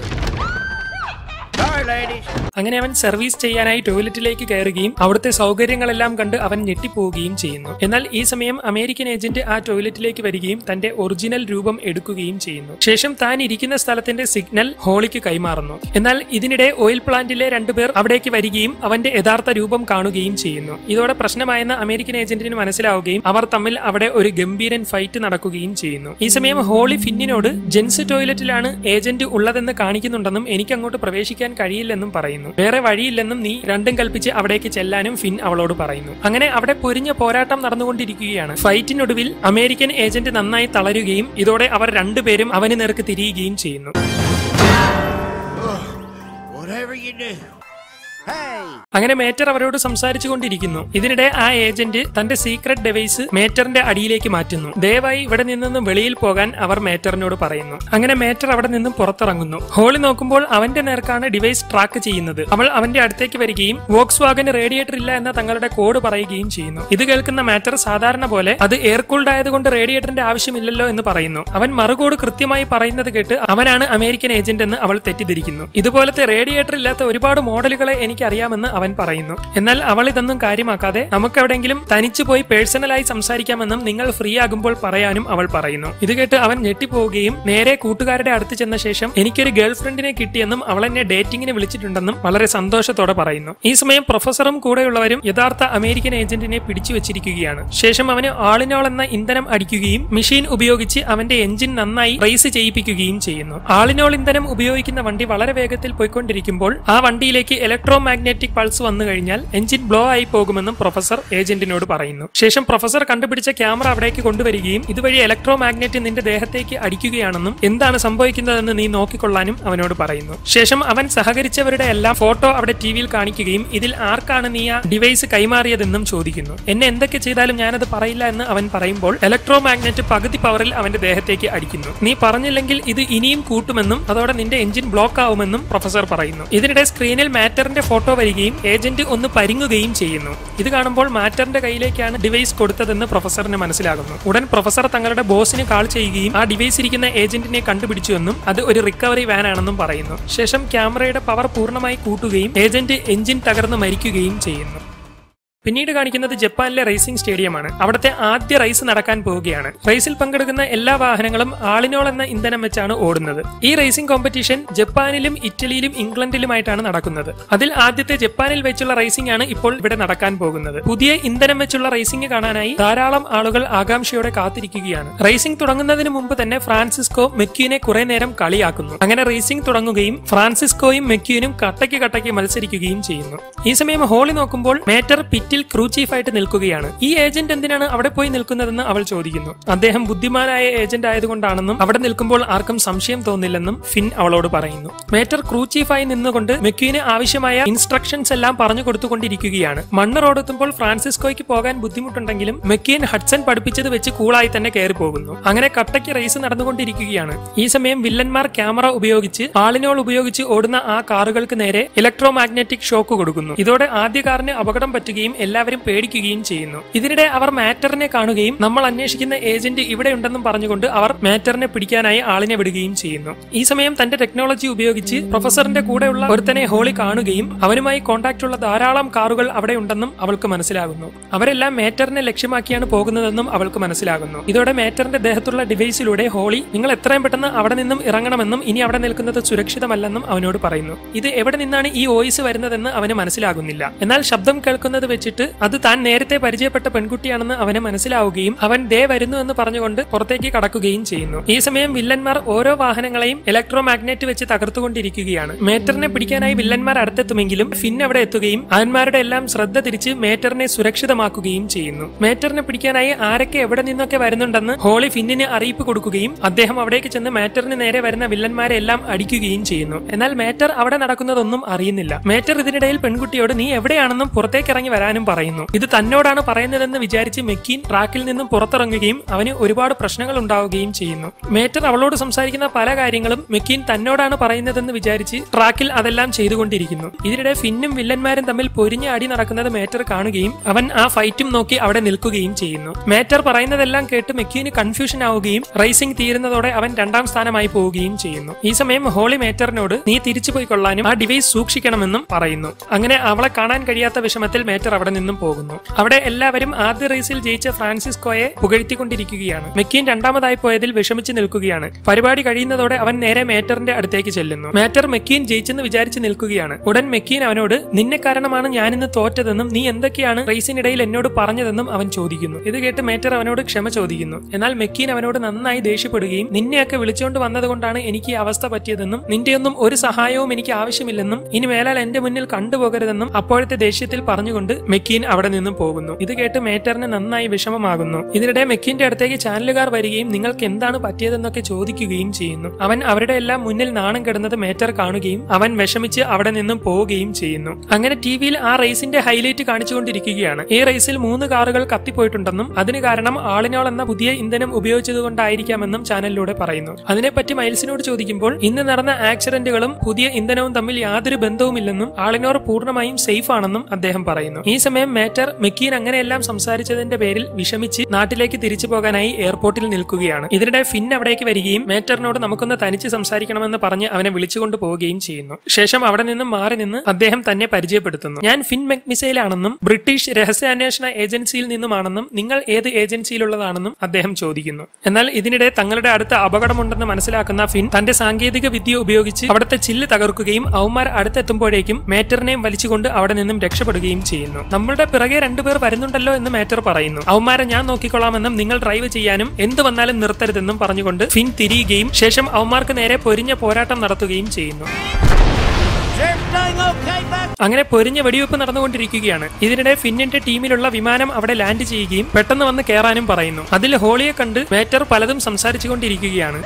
Sorry, ladies. അങ്ങനെ അവൻ സർവീസ് ചെയ്യാനായി ടോയ്ലറ്റിലേക്ക് കയറുകയും അവിടുത്തെ സൗകര്യങ്ങളെല്ലാം കണ്ട് അവൻ ഞെട്ടിപ്പോവുകയും ചെയ്യുന്നു എന്നാൽ ഈ സമയം അമേരിക്കൻ ഏജന്റ് ആ ടോയ്ലറ്റിലേക്ക് വരികയും തന്റെ ഒറിജിനൽ രൂപം എടുക്കുകയും ചെയ്യുന്നു ശേഷം താൻ ഇരിക്കുന്ന സ്ഥലത്തിന്റെ സിഗ്നൽ ഹോളിക്ക് കൈമാറുന്നു എന്നാൽ ഇതിനിടെ ഓയിൽ പ്ലാന്റിലെ രണ്ടുപേർ അവിടേക്ക് വരികയും അവന്റെ യഥാർത്ഥ രൂപം കാണുകയും ചെയ്യുന്നു ഇതോടെ പ്രശ്നമായെന്ന് അമേരിക്കൻ ഏജന്റിന് മനസ്സിലാവുകയും അവർ തമ്മിൽ അവിടെ ഒരു ഗംഭീരൻ ഫൈറ്റ് നടക്കുകയും ചെയ്യുന്നു ഈ സമയം ഹോളി ഫിന്നിനോട് ജെൻസ് ടോയ്ലറ്റിലാണ് ഏജന്റ് ഉള്ളതെന്ന് കാണിക്കുന്നുണ്ടെന്നും എനിക്ക് അങ്ങോട്ട് പ്രവേശിക്കാൻ കഴിയില്ലെന്നും പറയുന്നു വേറെ വഴിയില്ലെന്നും നീ രണ്ടും കൽപ്പിച്ച് അവിടേക്ക് ചെല്ലാനും ഫിൻ അവളോട് പറയുന്നു അങ്ങനെ അവിടെ പൊരിഞ്ഞ പോരാട്ടം നടന്നുകൊണ്ടിരിക്കുകയാണ് ഫൈറ്റിനൊടുവിൽ അമേരിക്കൻ ഏജന്റ് നന്നായി തളരുകയും ഇതോടെ അവർ രണ്ടുപേരും അവന് നേർക്ക് തിരിയുകയും ചെയ്യുന്നു Whatever you do. അങ്ങനെ മേറ്റർ അവരോട് സംസാരിച്ചു കൊണ്ടിരിക്കുന്നു ഇതിനിടെ ആ ഏജന്റ് തന്റെ സീക്രട്ട് ഡെവൈസ് മേറ്ററിന്റെ അടിയിലേക്ക് മാറ്റുന്നു ദയവായി ഇവിടെ നിന്നും വെളിയിൽ പോകാൻ അവർ മേറ്ററിനോട് പറയുന്നു അങ്ങനെ മേറ്റർ അവിടെ നിന്നും പുറത്തിറങ്ങുന്നു ഹോളി നോക്കുമ്പോൾ അവന്റെ നേർക്കാണ് ഡിവൈസ് ട്രാക്ക് ചെയ്യുന്നത് അവൾ അവന്റെ അടുത്തേക്ക് വരികയും വോക്സ് വാഗന് റേഡിയേറ്റർ ഇല്ല എന്ന തങ്ങളുടെ കോഡ് പറയുകയും ചെയ്യുന്നു ഇത് കേൾക്കുന്ന മാറ്റർ സാധാരണ പോലെ അത് എയർ കൂൾഡ് ആയതുകൊണ്ട് റേഡിയേറ്ററിന്റെ ആവശ്യമില്ലല്ലോ എന്ന് പറയുന്നു അവൻ മറുകോഡ് കൃത്യമായി പറയുന്നത് കേട്ട് അവനാണ് അമേരിക്കൻ ഏജന്റ് എന്ന് അവൾ തെറ്റിദ്ധരിക്കുന്നു ഇതുപോലത്തെ റേഡിയേറ്റർ ഇല്ലാത്ത ഒരുപാട് മോഡലുകളെ എനിക്ക് അറിയാമെന്ന് അവൻ പറയുന്നു എന്നാൽ അവൾ ഇതൊന്നും കാര്യമാക്കാതെ നമുക്ക് എവിടെയെങ്കിലും തനിച്ചു പോയി പേഴ്സണലായി സംസാരിക്കാമെന്നും നിങ്ങൾ ഫ്രീ ആകുമ്പോൾ പറയാനും അവൾ പറയുന്നു ഇത് കേട്ട് അവൻ ഞെട്ടിപ്പോവുകയും നേരെ കൂട്ടുകാരുടെ അടുത്ത് ചെന്ന ശേഷം എനിക്കൊരു ഗേൾ ഫ്രണ്ടിനെ കിട്ടിയെന്നും അവൾ എന്നെ ഡേറ്റിംഗിന് വിളിച്ചിട്ടുണ്ടെന്നും വളരെ സന്തോഷത്തോടെ പറയുന്നു ഈ സമയം പ്രൊഫസറും കൂടെയുള്ളവരും യഥാർത്ഥ അമേരിക്കൻ ഏജന്റിനെ പിടിച്ചു വെച്ചിരിക്കുകയാണ് ശേഷം അവന് ആളിനോൾ എന്ന ഇന്ധനം അടിക്കുകയും മെഷീൻ ഉപയോഗിച്ച് അവന്റെ എഞ്ചിൻ നന്നായി റേസ് ചെയ്യിപ്പിക്കുകയും ചെയ്യുന്നു ആളിനോൾ ഇന്ധനം ഉപയോഗിക്കുന്ന വണ്ടി വളരെ വേഗത്തിൽ പോയിക്കൊണ്ടിരിക്കുമ്പോൾ ആ വണ്ടിയിലേക്ക് ഇലക്ട്രോ മാഗ്നറ്റിക് പൾസ് വന്നു കഴിഞ്ഞാൽ എഞ്ചിൻ ബ്ലോ ആയി പോകുമെന്നും പ്രൊഫസർ ഏജന്റിനോട് പറയുന്നു ശേഷം പ്രൊഫസർ കണ്ടുപിടിച്ച ക്യാമറ അവിടേക്ക് കൊണ്ടുവരികയും ഇതുവഴി ഇലക്ട്രോ മാഗ്നറ്റ് നിന്റെ ദേഹത്തേക്ക് അടിക്കുകയാണെന്നും എന്താണ് സംഭവിക്കുന്നതെന്ന് നീ നോക്കിക്കൊള്ളാനും അവനോട് പറയുന്നു ശേഷം അവൻ സഹകരിച്ചവരുടെ എല്ലാം ഫോട്ടോ അവിടെ ടി വിയിൽ കാണിക്കുകയും ഇതിൽ ആർക്കാണ് നീ ആ ഡിവൈസ് കൈമാറിയതെന്നും ചോദിക്കുന്നു എന്നെ എന്തൊക്കെ ചെയ്താലും ഞാനത് പറയില്ല എന്ന് അവൻ പറയുമ്പോൾ ഇലക്ട്രോ മാഗ്നറ്റ് പകുതി പവറിൽ അവന്റെ ദേഹത്തേക്ക് അടിക്കുന്നു നീ പറഞ്ഞില്ലെങ്കിൽ ഇത് ഇനിയും കൂട്ടുമെന്നും അതോടെ നിന്റെ എഞ്ചിൻ ബ്ലോക്ക് ആവുമെന്നും പ്രൊഫസർ പറയുന്നു ഇതിനിടെ സ്ക്രീനിൽ മാറ്ററിന്റെ ഫോട്ടോ വരികയും ഏജന്റ് ഒന്ന് പരിങ്ങുകയും ചെയ്യുന്നു ഇത് കാണുമ്പോൾ മാറ്ററിന്റെ കയ്യിലേക്കാണ് ഡിവൈസ് കൊടുത്തതെന്ന് പ്രൊഫസറിന് മനസ്സിലാകുന്നു ഉടൻ പ്രൊഫസർ തങ്ങളുടെ ബോസിന് കാൾ ചെയ്യുകയും ആ ഡിവൈസ് ഇരിക്കുന്ന ഏജന്റിനെ കണ്ടുപിടിച്ചുവെന്നും അത് ഒരു റിക്കവറി വാൻ ആണെന്നും പറയുന്നു ശേഷം ക്യാമറയുടെ പവർ പൂർണ്ണമായി കൂട്ടുകയും ഏജന്റ് എഞ്ചിൻ തകർന്ന് മരിക്കുകയും ചെയ്യുന്നു പിന്നീട് കാണിക്കുന്നത് ജപ്പാനിലെ റേസിംഗ് സ്റ്റേഡിയമാണ് അവിടുത്തെ ആദ്യ റേസ് നടക്കാൻ പോവുകയാണ് റേസിൽ പങ്കെടുക്കുന്ന എല്ലാ വാഹനങ്ങളും ആളിനോൾ എന്ന ഇന്ധനം വെച്ചാണ് ഓടുന്നത് ഈ റേസിംഗ് കോമ്പറ്റീഷൻ ജപ്പാനിലും ഇറ്റലിയിലും ഇംഗ്ലണ്ടിലുമായിട്ടാണ് നടക്കുന്നത് അതിൽ ആദ്യത്തെ ജപ്പാനിൽ വെച്ചുള്ള റേസിംഗ് ആണ് ഇപ്പോൾ ഇവിടെ നടക്കാൻ പോകുന്നത് പുതിയ ഇന്ധനം വെച്ചുള്ള റേസിംഗ് കാണാനായി ധാരാളം ആളുകൾ ആകാംക്ഷയോടെ കാത്തിരിക്കുകയാണ് റേസിംഗ് തുടങ്ങുന്നതിന് മുമ്പ് തന്നെ ഫ്രാൻസിസ്കോ മെക്യൂനെ കുറെ നേരം കളിയാക്കുന്നു അങ്ങനെ റേസിംഗ് തുടങ്ങുകയും ഫ്രാൻസിസ്കോയും മെക്യൂനും കട്ടയ്ക്ക് കട്ടയ്ക്ക് മത്സരിക്കുകയും ചെയ്യുന്നു ഈ സമയം ഹോളി നോക്കുമ്പോൾ മേറ്റർ പിറ്റ് ജെറ്റിൽ ക്രൂ ചീഫായിട്ട് നിൽക്കുകയാണ് ഈ ഏജന്റ് എന്തിനാണ് അവിടെ പോയി നിൽക്കുന്നതെന്ന് അവൾ ചോദിക്കുന്നു അദ്ദേഹം ബുദ്ധിമാനായ ഏജന്റ് ആയതുകൊണ്ടാണെന്നും അവിടെ നിൽക്കുമ്പോൾ ആർക്കും സംശയം തോന്നില്ലെന്നും ഫിൻ അവളോട് പറയുന്നു മേറ്റർ ക്രൂ ചീഫായി നിന്നുകൊണ്ട് മെക്യൂന് ആവശ്യമായ ഇൻസ്ട്രക്ഷൻസ് എല്ലാം പറഞ്ഞു കൊടുത്തുകൊണ്ടിരിക്കുകയാണ് മണ്ണ് റോഡെത്തുമ്പോൾ ഫ്രാൻസിസ്കോയ്ക്ക് പോകാൻ ബുദ്ധിമുട്ടുണ്ടെങ്കിലും മെക്യൂൻ ഹഡ്സൺ പഠിപ്പിച്ചത് വെച്ച് കൂളായി തന്നെ കയറി പോകുന്നു അങ്ങനെ കട്ടയ്ക്ക് റേസ് നടന്നുകൊണ്ടിരിക്കുകയാണ് ഈ സമയം വില്ലന്മാർ ക്യാമറ ഉപയോഗിച്ച് ആളിനോൾ ഉപയോഗിച്ച് ഓടുന്ന ആ കാറുകൾക്ക് നേരെ ഇലക്ട്രോ മാഗ്നറ്റിക് ഷോക്ക് കൊടുക്കുന്നു ഇതോടെ ആദ്യ കാറിന് അപകടം പറ്റുകയും എല്ലാവരും പേടിക്കുകയും ചെയ്യുന്നു ഇതിനിടെ അവർ മാറ്ററിനെ കാണുകയും നമ്മൾ അന്വേഷിക്കുന്ന ഏജന്റ് ഇവിടെയുണ്ടെന്നും പറഞ്ഞുകൊണ്ട് അവർ മാറ്ററിനെ പിടിക്കാനായി ആളിനെ വിടുകയും ചെയ്യുന്നു ഈ സമയം തന്റെ ടെക്നോളജി ഉപയോഗിച്ച് പ്രൊഫസറിന്റെ കൂടെയുള്ള ഒരുത്തനെ ഹോളി കാണുകയും അവനുമായി കോൺടാക്ട് ഉള്ള ധാരാളം കാറുകൾ അവിടെ ഉണ്ടെന്നും അവൾക്ക് മനസ്സിലാകുന്നു അവരെല്ലാം മേറ്ററിനെ ലക്ഷ്യമാക്കിയാണ് പോകുന്നതെന്നും അവൾക്ക് മനസ്സിലാകുന്നു ഇതോടെ മേറ്ററിന്റെ ദേഹത്തുള്ള ഡിവൈസിലൂടെ ഹോളി നിങ്ങൾ എത്രയും പെട്ടെന്ന് അവിടെ നിന്നും ഇറങ്ങണമെന്നും ഇനി അവിടെ നിൽക്കുന്നത് സുരക്ഷിതമല്ലെന്നും അവനോട് പറയുന്നു ഇത് എവിടെ നിന്നാണ് ഈ വോയിസ് വരുന്നതെന്ന് അവന് മനസ്സിലാകുന്നില്ല എന്നാൽ ശബ്ദം കേൾക്കുന്നത് വെച്ചിട്ട് അത് താൻ നേരത്തെ പരിചയപ്പെട്ട പെൺകുട്ടിയാണെന്ന് അവന് മനസ്സിലാവുകയും അവൻ ദേ വരുന്നു എന്ന് പറഞ്ഞുകൊണ്ട് പുറത്തേക്ക് കടക്കുകയും ചെയ്യുന്നു ഈ സമയം വില്ലന്മാർ ഓരോ വാഹനങ്ങളെയും ഇലക്ട്രോ മാഗ്നറ്റ് വെച്ച് തകർത്തുകൊണ്ടിരിക്കുകയാണ് മേറ്ററിനെ പിടിക്കാനായി വില്ലന്മാർ അടുത്തെത്തുമെങ്കിലും ഫിൻ അവിടെ എത്തുകയും അവന്മാരുടെ എല്ലാം ശ്രദ്ധ തിരിച്ച് മേറ്ററിനെ സുരക്ഷിതമാക്കുകയും ചെയ്യുന്നു മേറ്ററിനെ പിടിക്കാനായി ആരൊക്കെ എവിടെ നിന്നൊക്കെ വരുന്നുണ്ടെന്ന് ഹോളി ഫിന്നിന് അറിയിപ്പ് കൊടുക്കുകയും അദ്ദേഹം അവിടേക്ക് ചെന്ന് മാറ്ററിന് നേരെ വരുന്ന വില്ലന്മാരെ എല്ലാം അടിക്കുകയും ചെയ്യുന്നു എന്നാൽ മേറ്റർ അവിടെ നടക്കുന്നതൊന്നും അറിയുന്നില്ല മേറ്റർ ഇതിനിടയിൽ പെൺകുട്ടിയോട് നീ എവിടെയാണെന്നും പുറത്തേക്ക് ഇറങ്ങി വരാനും പറയുന്നു ഇത് തന്നോടാണ് പറയുന്നതെന്ന് വിചാരിച്ച് മെക്കീൻ ട്രാക്കിൽ നിന്നും പുറത്തിറങ്ങുകയും അവന് ഒരുപാട് പ്രശ്നങ്ങൾ ഉണ്ടാവുകയും ചെയ്യുന്നു മേറ്റർ അവളോട് സംസാരിക്കുന്ന പല കാര്യങ്ങളും മെക്കീൻ തന്നോടാണ് പറയുന്നതെന്ന് വിചാരിച്ച് ട്രാക്കിൽ അതെല്ലാം ചെയ്തുകൊണ്ടിരിക്കുന്നു ഇതിനിടെ ഫിന്നും വില്ലന്മാരും തമ്മിൽ പൊരിഞ്ഞ അടി നടക്കുന്നത് മേറ്റർ കാണുകയും അവൻ ആ ഫൈറ്റും നോക്കി അവിടെ നിൽക്കുകയും ചെയ്യുന്നു മേറ്റർ പറയുന്നതെല്ലാം കേട്ട് മെക്കീന് കൺഫ്യൂഷൻ ആവുകയും റേസിംഗ് തീരുന്നതോടെ അവൻ രണ്ടാം സ്ഥാനമായി പോവുകയും ചെയ്യുന്നു ഈ സമയം ഹോളി മേറ്ററിനോട് നീ തിരിച്ചു പോയി കൊള്ളാനും ആ ഡിവൈസ് സൂക്ഷിക്കണമെന്നും പറയുന്നു അങ്ങനെ അവളെ കാണാൻ കഴിയാത്ത വിഷമത്തിൽ മേറ്റർ അവിടെ നിന്നും പോകുന്നു അവിടെ എല്ലാവരും ആദ്യ റേസിൽ ജയിച്ച ഫ്രാൻസിസ്കോയെ പുകഴ്ത്തിക്കൊണ്ടിരിക്കുകയാണ് മെക്കീൻ രണ്ടാമതായി പോയതിൽ വിഷമിച്ച് നിൽക്കുകയാണ് പരിപാടി കഴിയുന്നതോടെ അവൻ നേരെ മേറ്ററിന്റെ അടുത്തേക്ക് ചെല്ലുന്നു മേറ്റർ മെക്കീൻ ജയിച്ചെന്ന് വിചാരിച്ച് നിൽക്കുകയാണ് ഉടൻ മെക്കീൻ അവനോട് നിന്നെ കാരണമാണ് ഞാനിന്ന് തോറ്റതെന്നും നീ എന്തൊക്കെയാണ് റേസിനിടയിൽ എന്നോട് പറഞ്ഞതെന്നും അവൻ ചോദിക്കുന്നു ഇത് കേട്ട് മേറ്റർ അവനോട് ക്ഷമ ചോദിക്കുന്നു എന്നാൽ മെക്കീൻ അവനോട് നന്നായി ദേഷ്യപ്പെടുകയും നിന്നെയൊക്കെ വിളിച്ചുകൊണ്ട് വന്നതുകൊണ്ടാണ് എനിക്ക് ഈ അവസ്ഥ പറ്റിയതെന്നും നിന്റെയൊന്നും ഒരു സഹായവും എനിക്ക് ആവശ്യമില്ലെന്നും ഇനി മേലാൽ എന്റെ മുന്നിൽ കണ്ടുപോകരുതെന്നും അപ്പോഴത്തെ ദേഷ്യത്തിൽ പറഞ്ഞുകൊണ്ട് മെക്കീൻ അവിടെ നിന്നും പോകുന്നു ഇത് കേട്ട് മേറ്ററിന് നന്നായി വിഷമമാകുന്നു ഇതിനിടെ മെക്കീന്റെ അടുത്തേക്ക് ചാനലുകാർ വരികയും നിങ്ങൾക്ക് എന്താണ് പറ്റിയതെന്നൊക്കെ ചോദിക്കുകയും ചെയ്യുന്നു അവൻ അവരുടെ എല്ലാം മുന്നിൽ നാണം കെടുന്നത് മേറ്റർ കാണുകയും അവൻ വിഷമിച്ച് അവിടെ നിന്നും പോവുകയും ചെയ്യുന്നു അങ്ങനെ ടി വിയിൽ ആ റേസിന്റെ ഹൈലൈറ്റ് കാണിച്ചുകൊണ്ടിരിക്കുകയാണ് ഈ റേസിൽ മൂന്ന് കാറുകൾ കത്തിപ്പോയിട്ടുണ്ടെന്നും അതിന് കാരണം ആളിനോൾ എന്ന പുതിയ ഇന്ധനം ഉപയോഗിച്ചതുകൊണ്ടായിരിക്കാമെന്നും ചാനലിലൂടെ പറയുന്നു അതിനെപ്പറ്റി മൈൽസിനോട് ചോദിക്കുമ്പോൾ ഇന്ന് നടന്ന ആക്സിഡന്റുകളും പുതിയ ഇന്ധനവും തമ്മിൽ യാതൊരു ബന്ധവുമില്ലെന്നും ആളിനോർ പൂർണ്ണമായും സേഫ് ആണെന്നും അദ്ദേഹം പറയുന്നു ഈ സമയം മേറ്റർ മെക്കീൻ അങ്ങനെയെല്ലാം സംസാരിച്ചതിന്റെ പേരിൽ വിഷമിച്ച് നാട്ടിലേക്ക് തിരിച്ചു പോകാനായി എയർപോർട്ടിൽ നിൽക്കുകയാണ് ഇതിനിടെ ഫിൻ അവിടേക്ക് വരികയും മേറ്ററിനോട് നമുക്കൊന്ന് തനിച്ച് സംസാരിക്കണമെന്ന് പറഞ്ഞ് അവനെ വിളിച്ചുകൊണ്ട് പോവുകയും ചെയ്യുന്നു ശേഷം അവിടെ നിന്നും മാറി നിന്ന് അദ്ദേഹം തന്നെ പരിചയപ്പെടുത്തുന്നു ഞാൻ ഫിൻ മെക്മിസൈലാണെന്നും ബ്രിട്ടീഷ് രഹസ്യാന്വേഷണ ഏജൻസിയിൽ നിന്നുമാണെന്നും നിങ്ങൾ ഏത് ഏജൻസിയിലുള്ളതാണെന്നും അദ്ദേഹം ചോദിക്കുന്നു എന്നാൽ ഇതിനിടെ തങ്ങളുടെ അടുത്ത് അപകടമുണ്ടെന്ന് മനസ്സിലാക്കുന്ന ഫിൻ തന്റെ സാങ്കേതിക വിദ്യ ഉപയോഗിച്ച് അവിടുത്തെ ചില്ല് തകർക്കുകയും അവന്മാർ അടുത്തെത്തുമ്പോഴേക്കും മേറ്ററിനെയും വലിച്ചുകൊണ്ട് അവിടെ നിന്നും രക്ഷപ്പെടുകയും ചെയ്യുന്നു നമ്മളുടെ പിറകെ രണ്ടുപേർ വരുന്നുണ്ടല്ലോ എന്ന് മേറ്റർ പറയുന്നു അവന്മാരെ ഞാൻ നോക്കിക്കൊള്ളാമെന്നും നിങ്ങൾ ഡ്രൈവ് ചെയ്യാനും എന്ത് വന്നാലും നിർത്തരുതെന്നും പറഞ്ഞുകൊണ്ട് ഫിൻ തിരിയുകയും ശേഷം അവന്മാർക്ക് നേരെ പൊരിഞ്ഞ പോരാട്ടം നടത്തുകയും ചെയ്യുന്നു Is everything okay back? അങ്ങനെ പൊരിഞ്ഞ വെടിവെപ്പ് നടന്നുകൊണ്ടിരിക്കുകയാണ് ഇതിനിടെ ഫിന്നിന്റെ ടീമിലുള്ള വിമാനം അവിടെ ലാൻഡ് ചെയ്യുകയും പെട്ടെന്ന് വന്ന് കയറാനും പറയുന്നു അതിൽ ഹോളിയെ കണ്ട് മേറ്റർ പലതും സംസാരിച്ചുകൊണ്ടിരിക്കുകയാണ്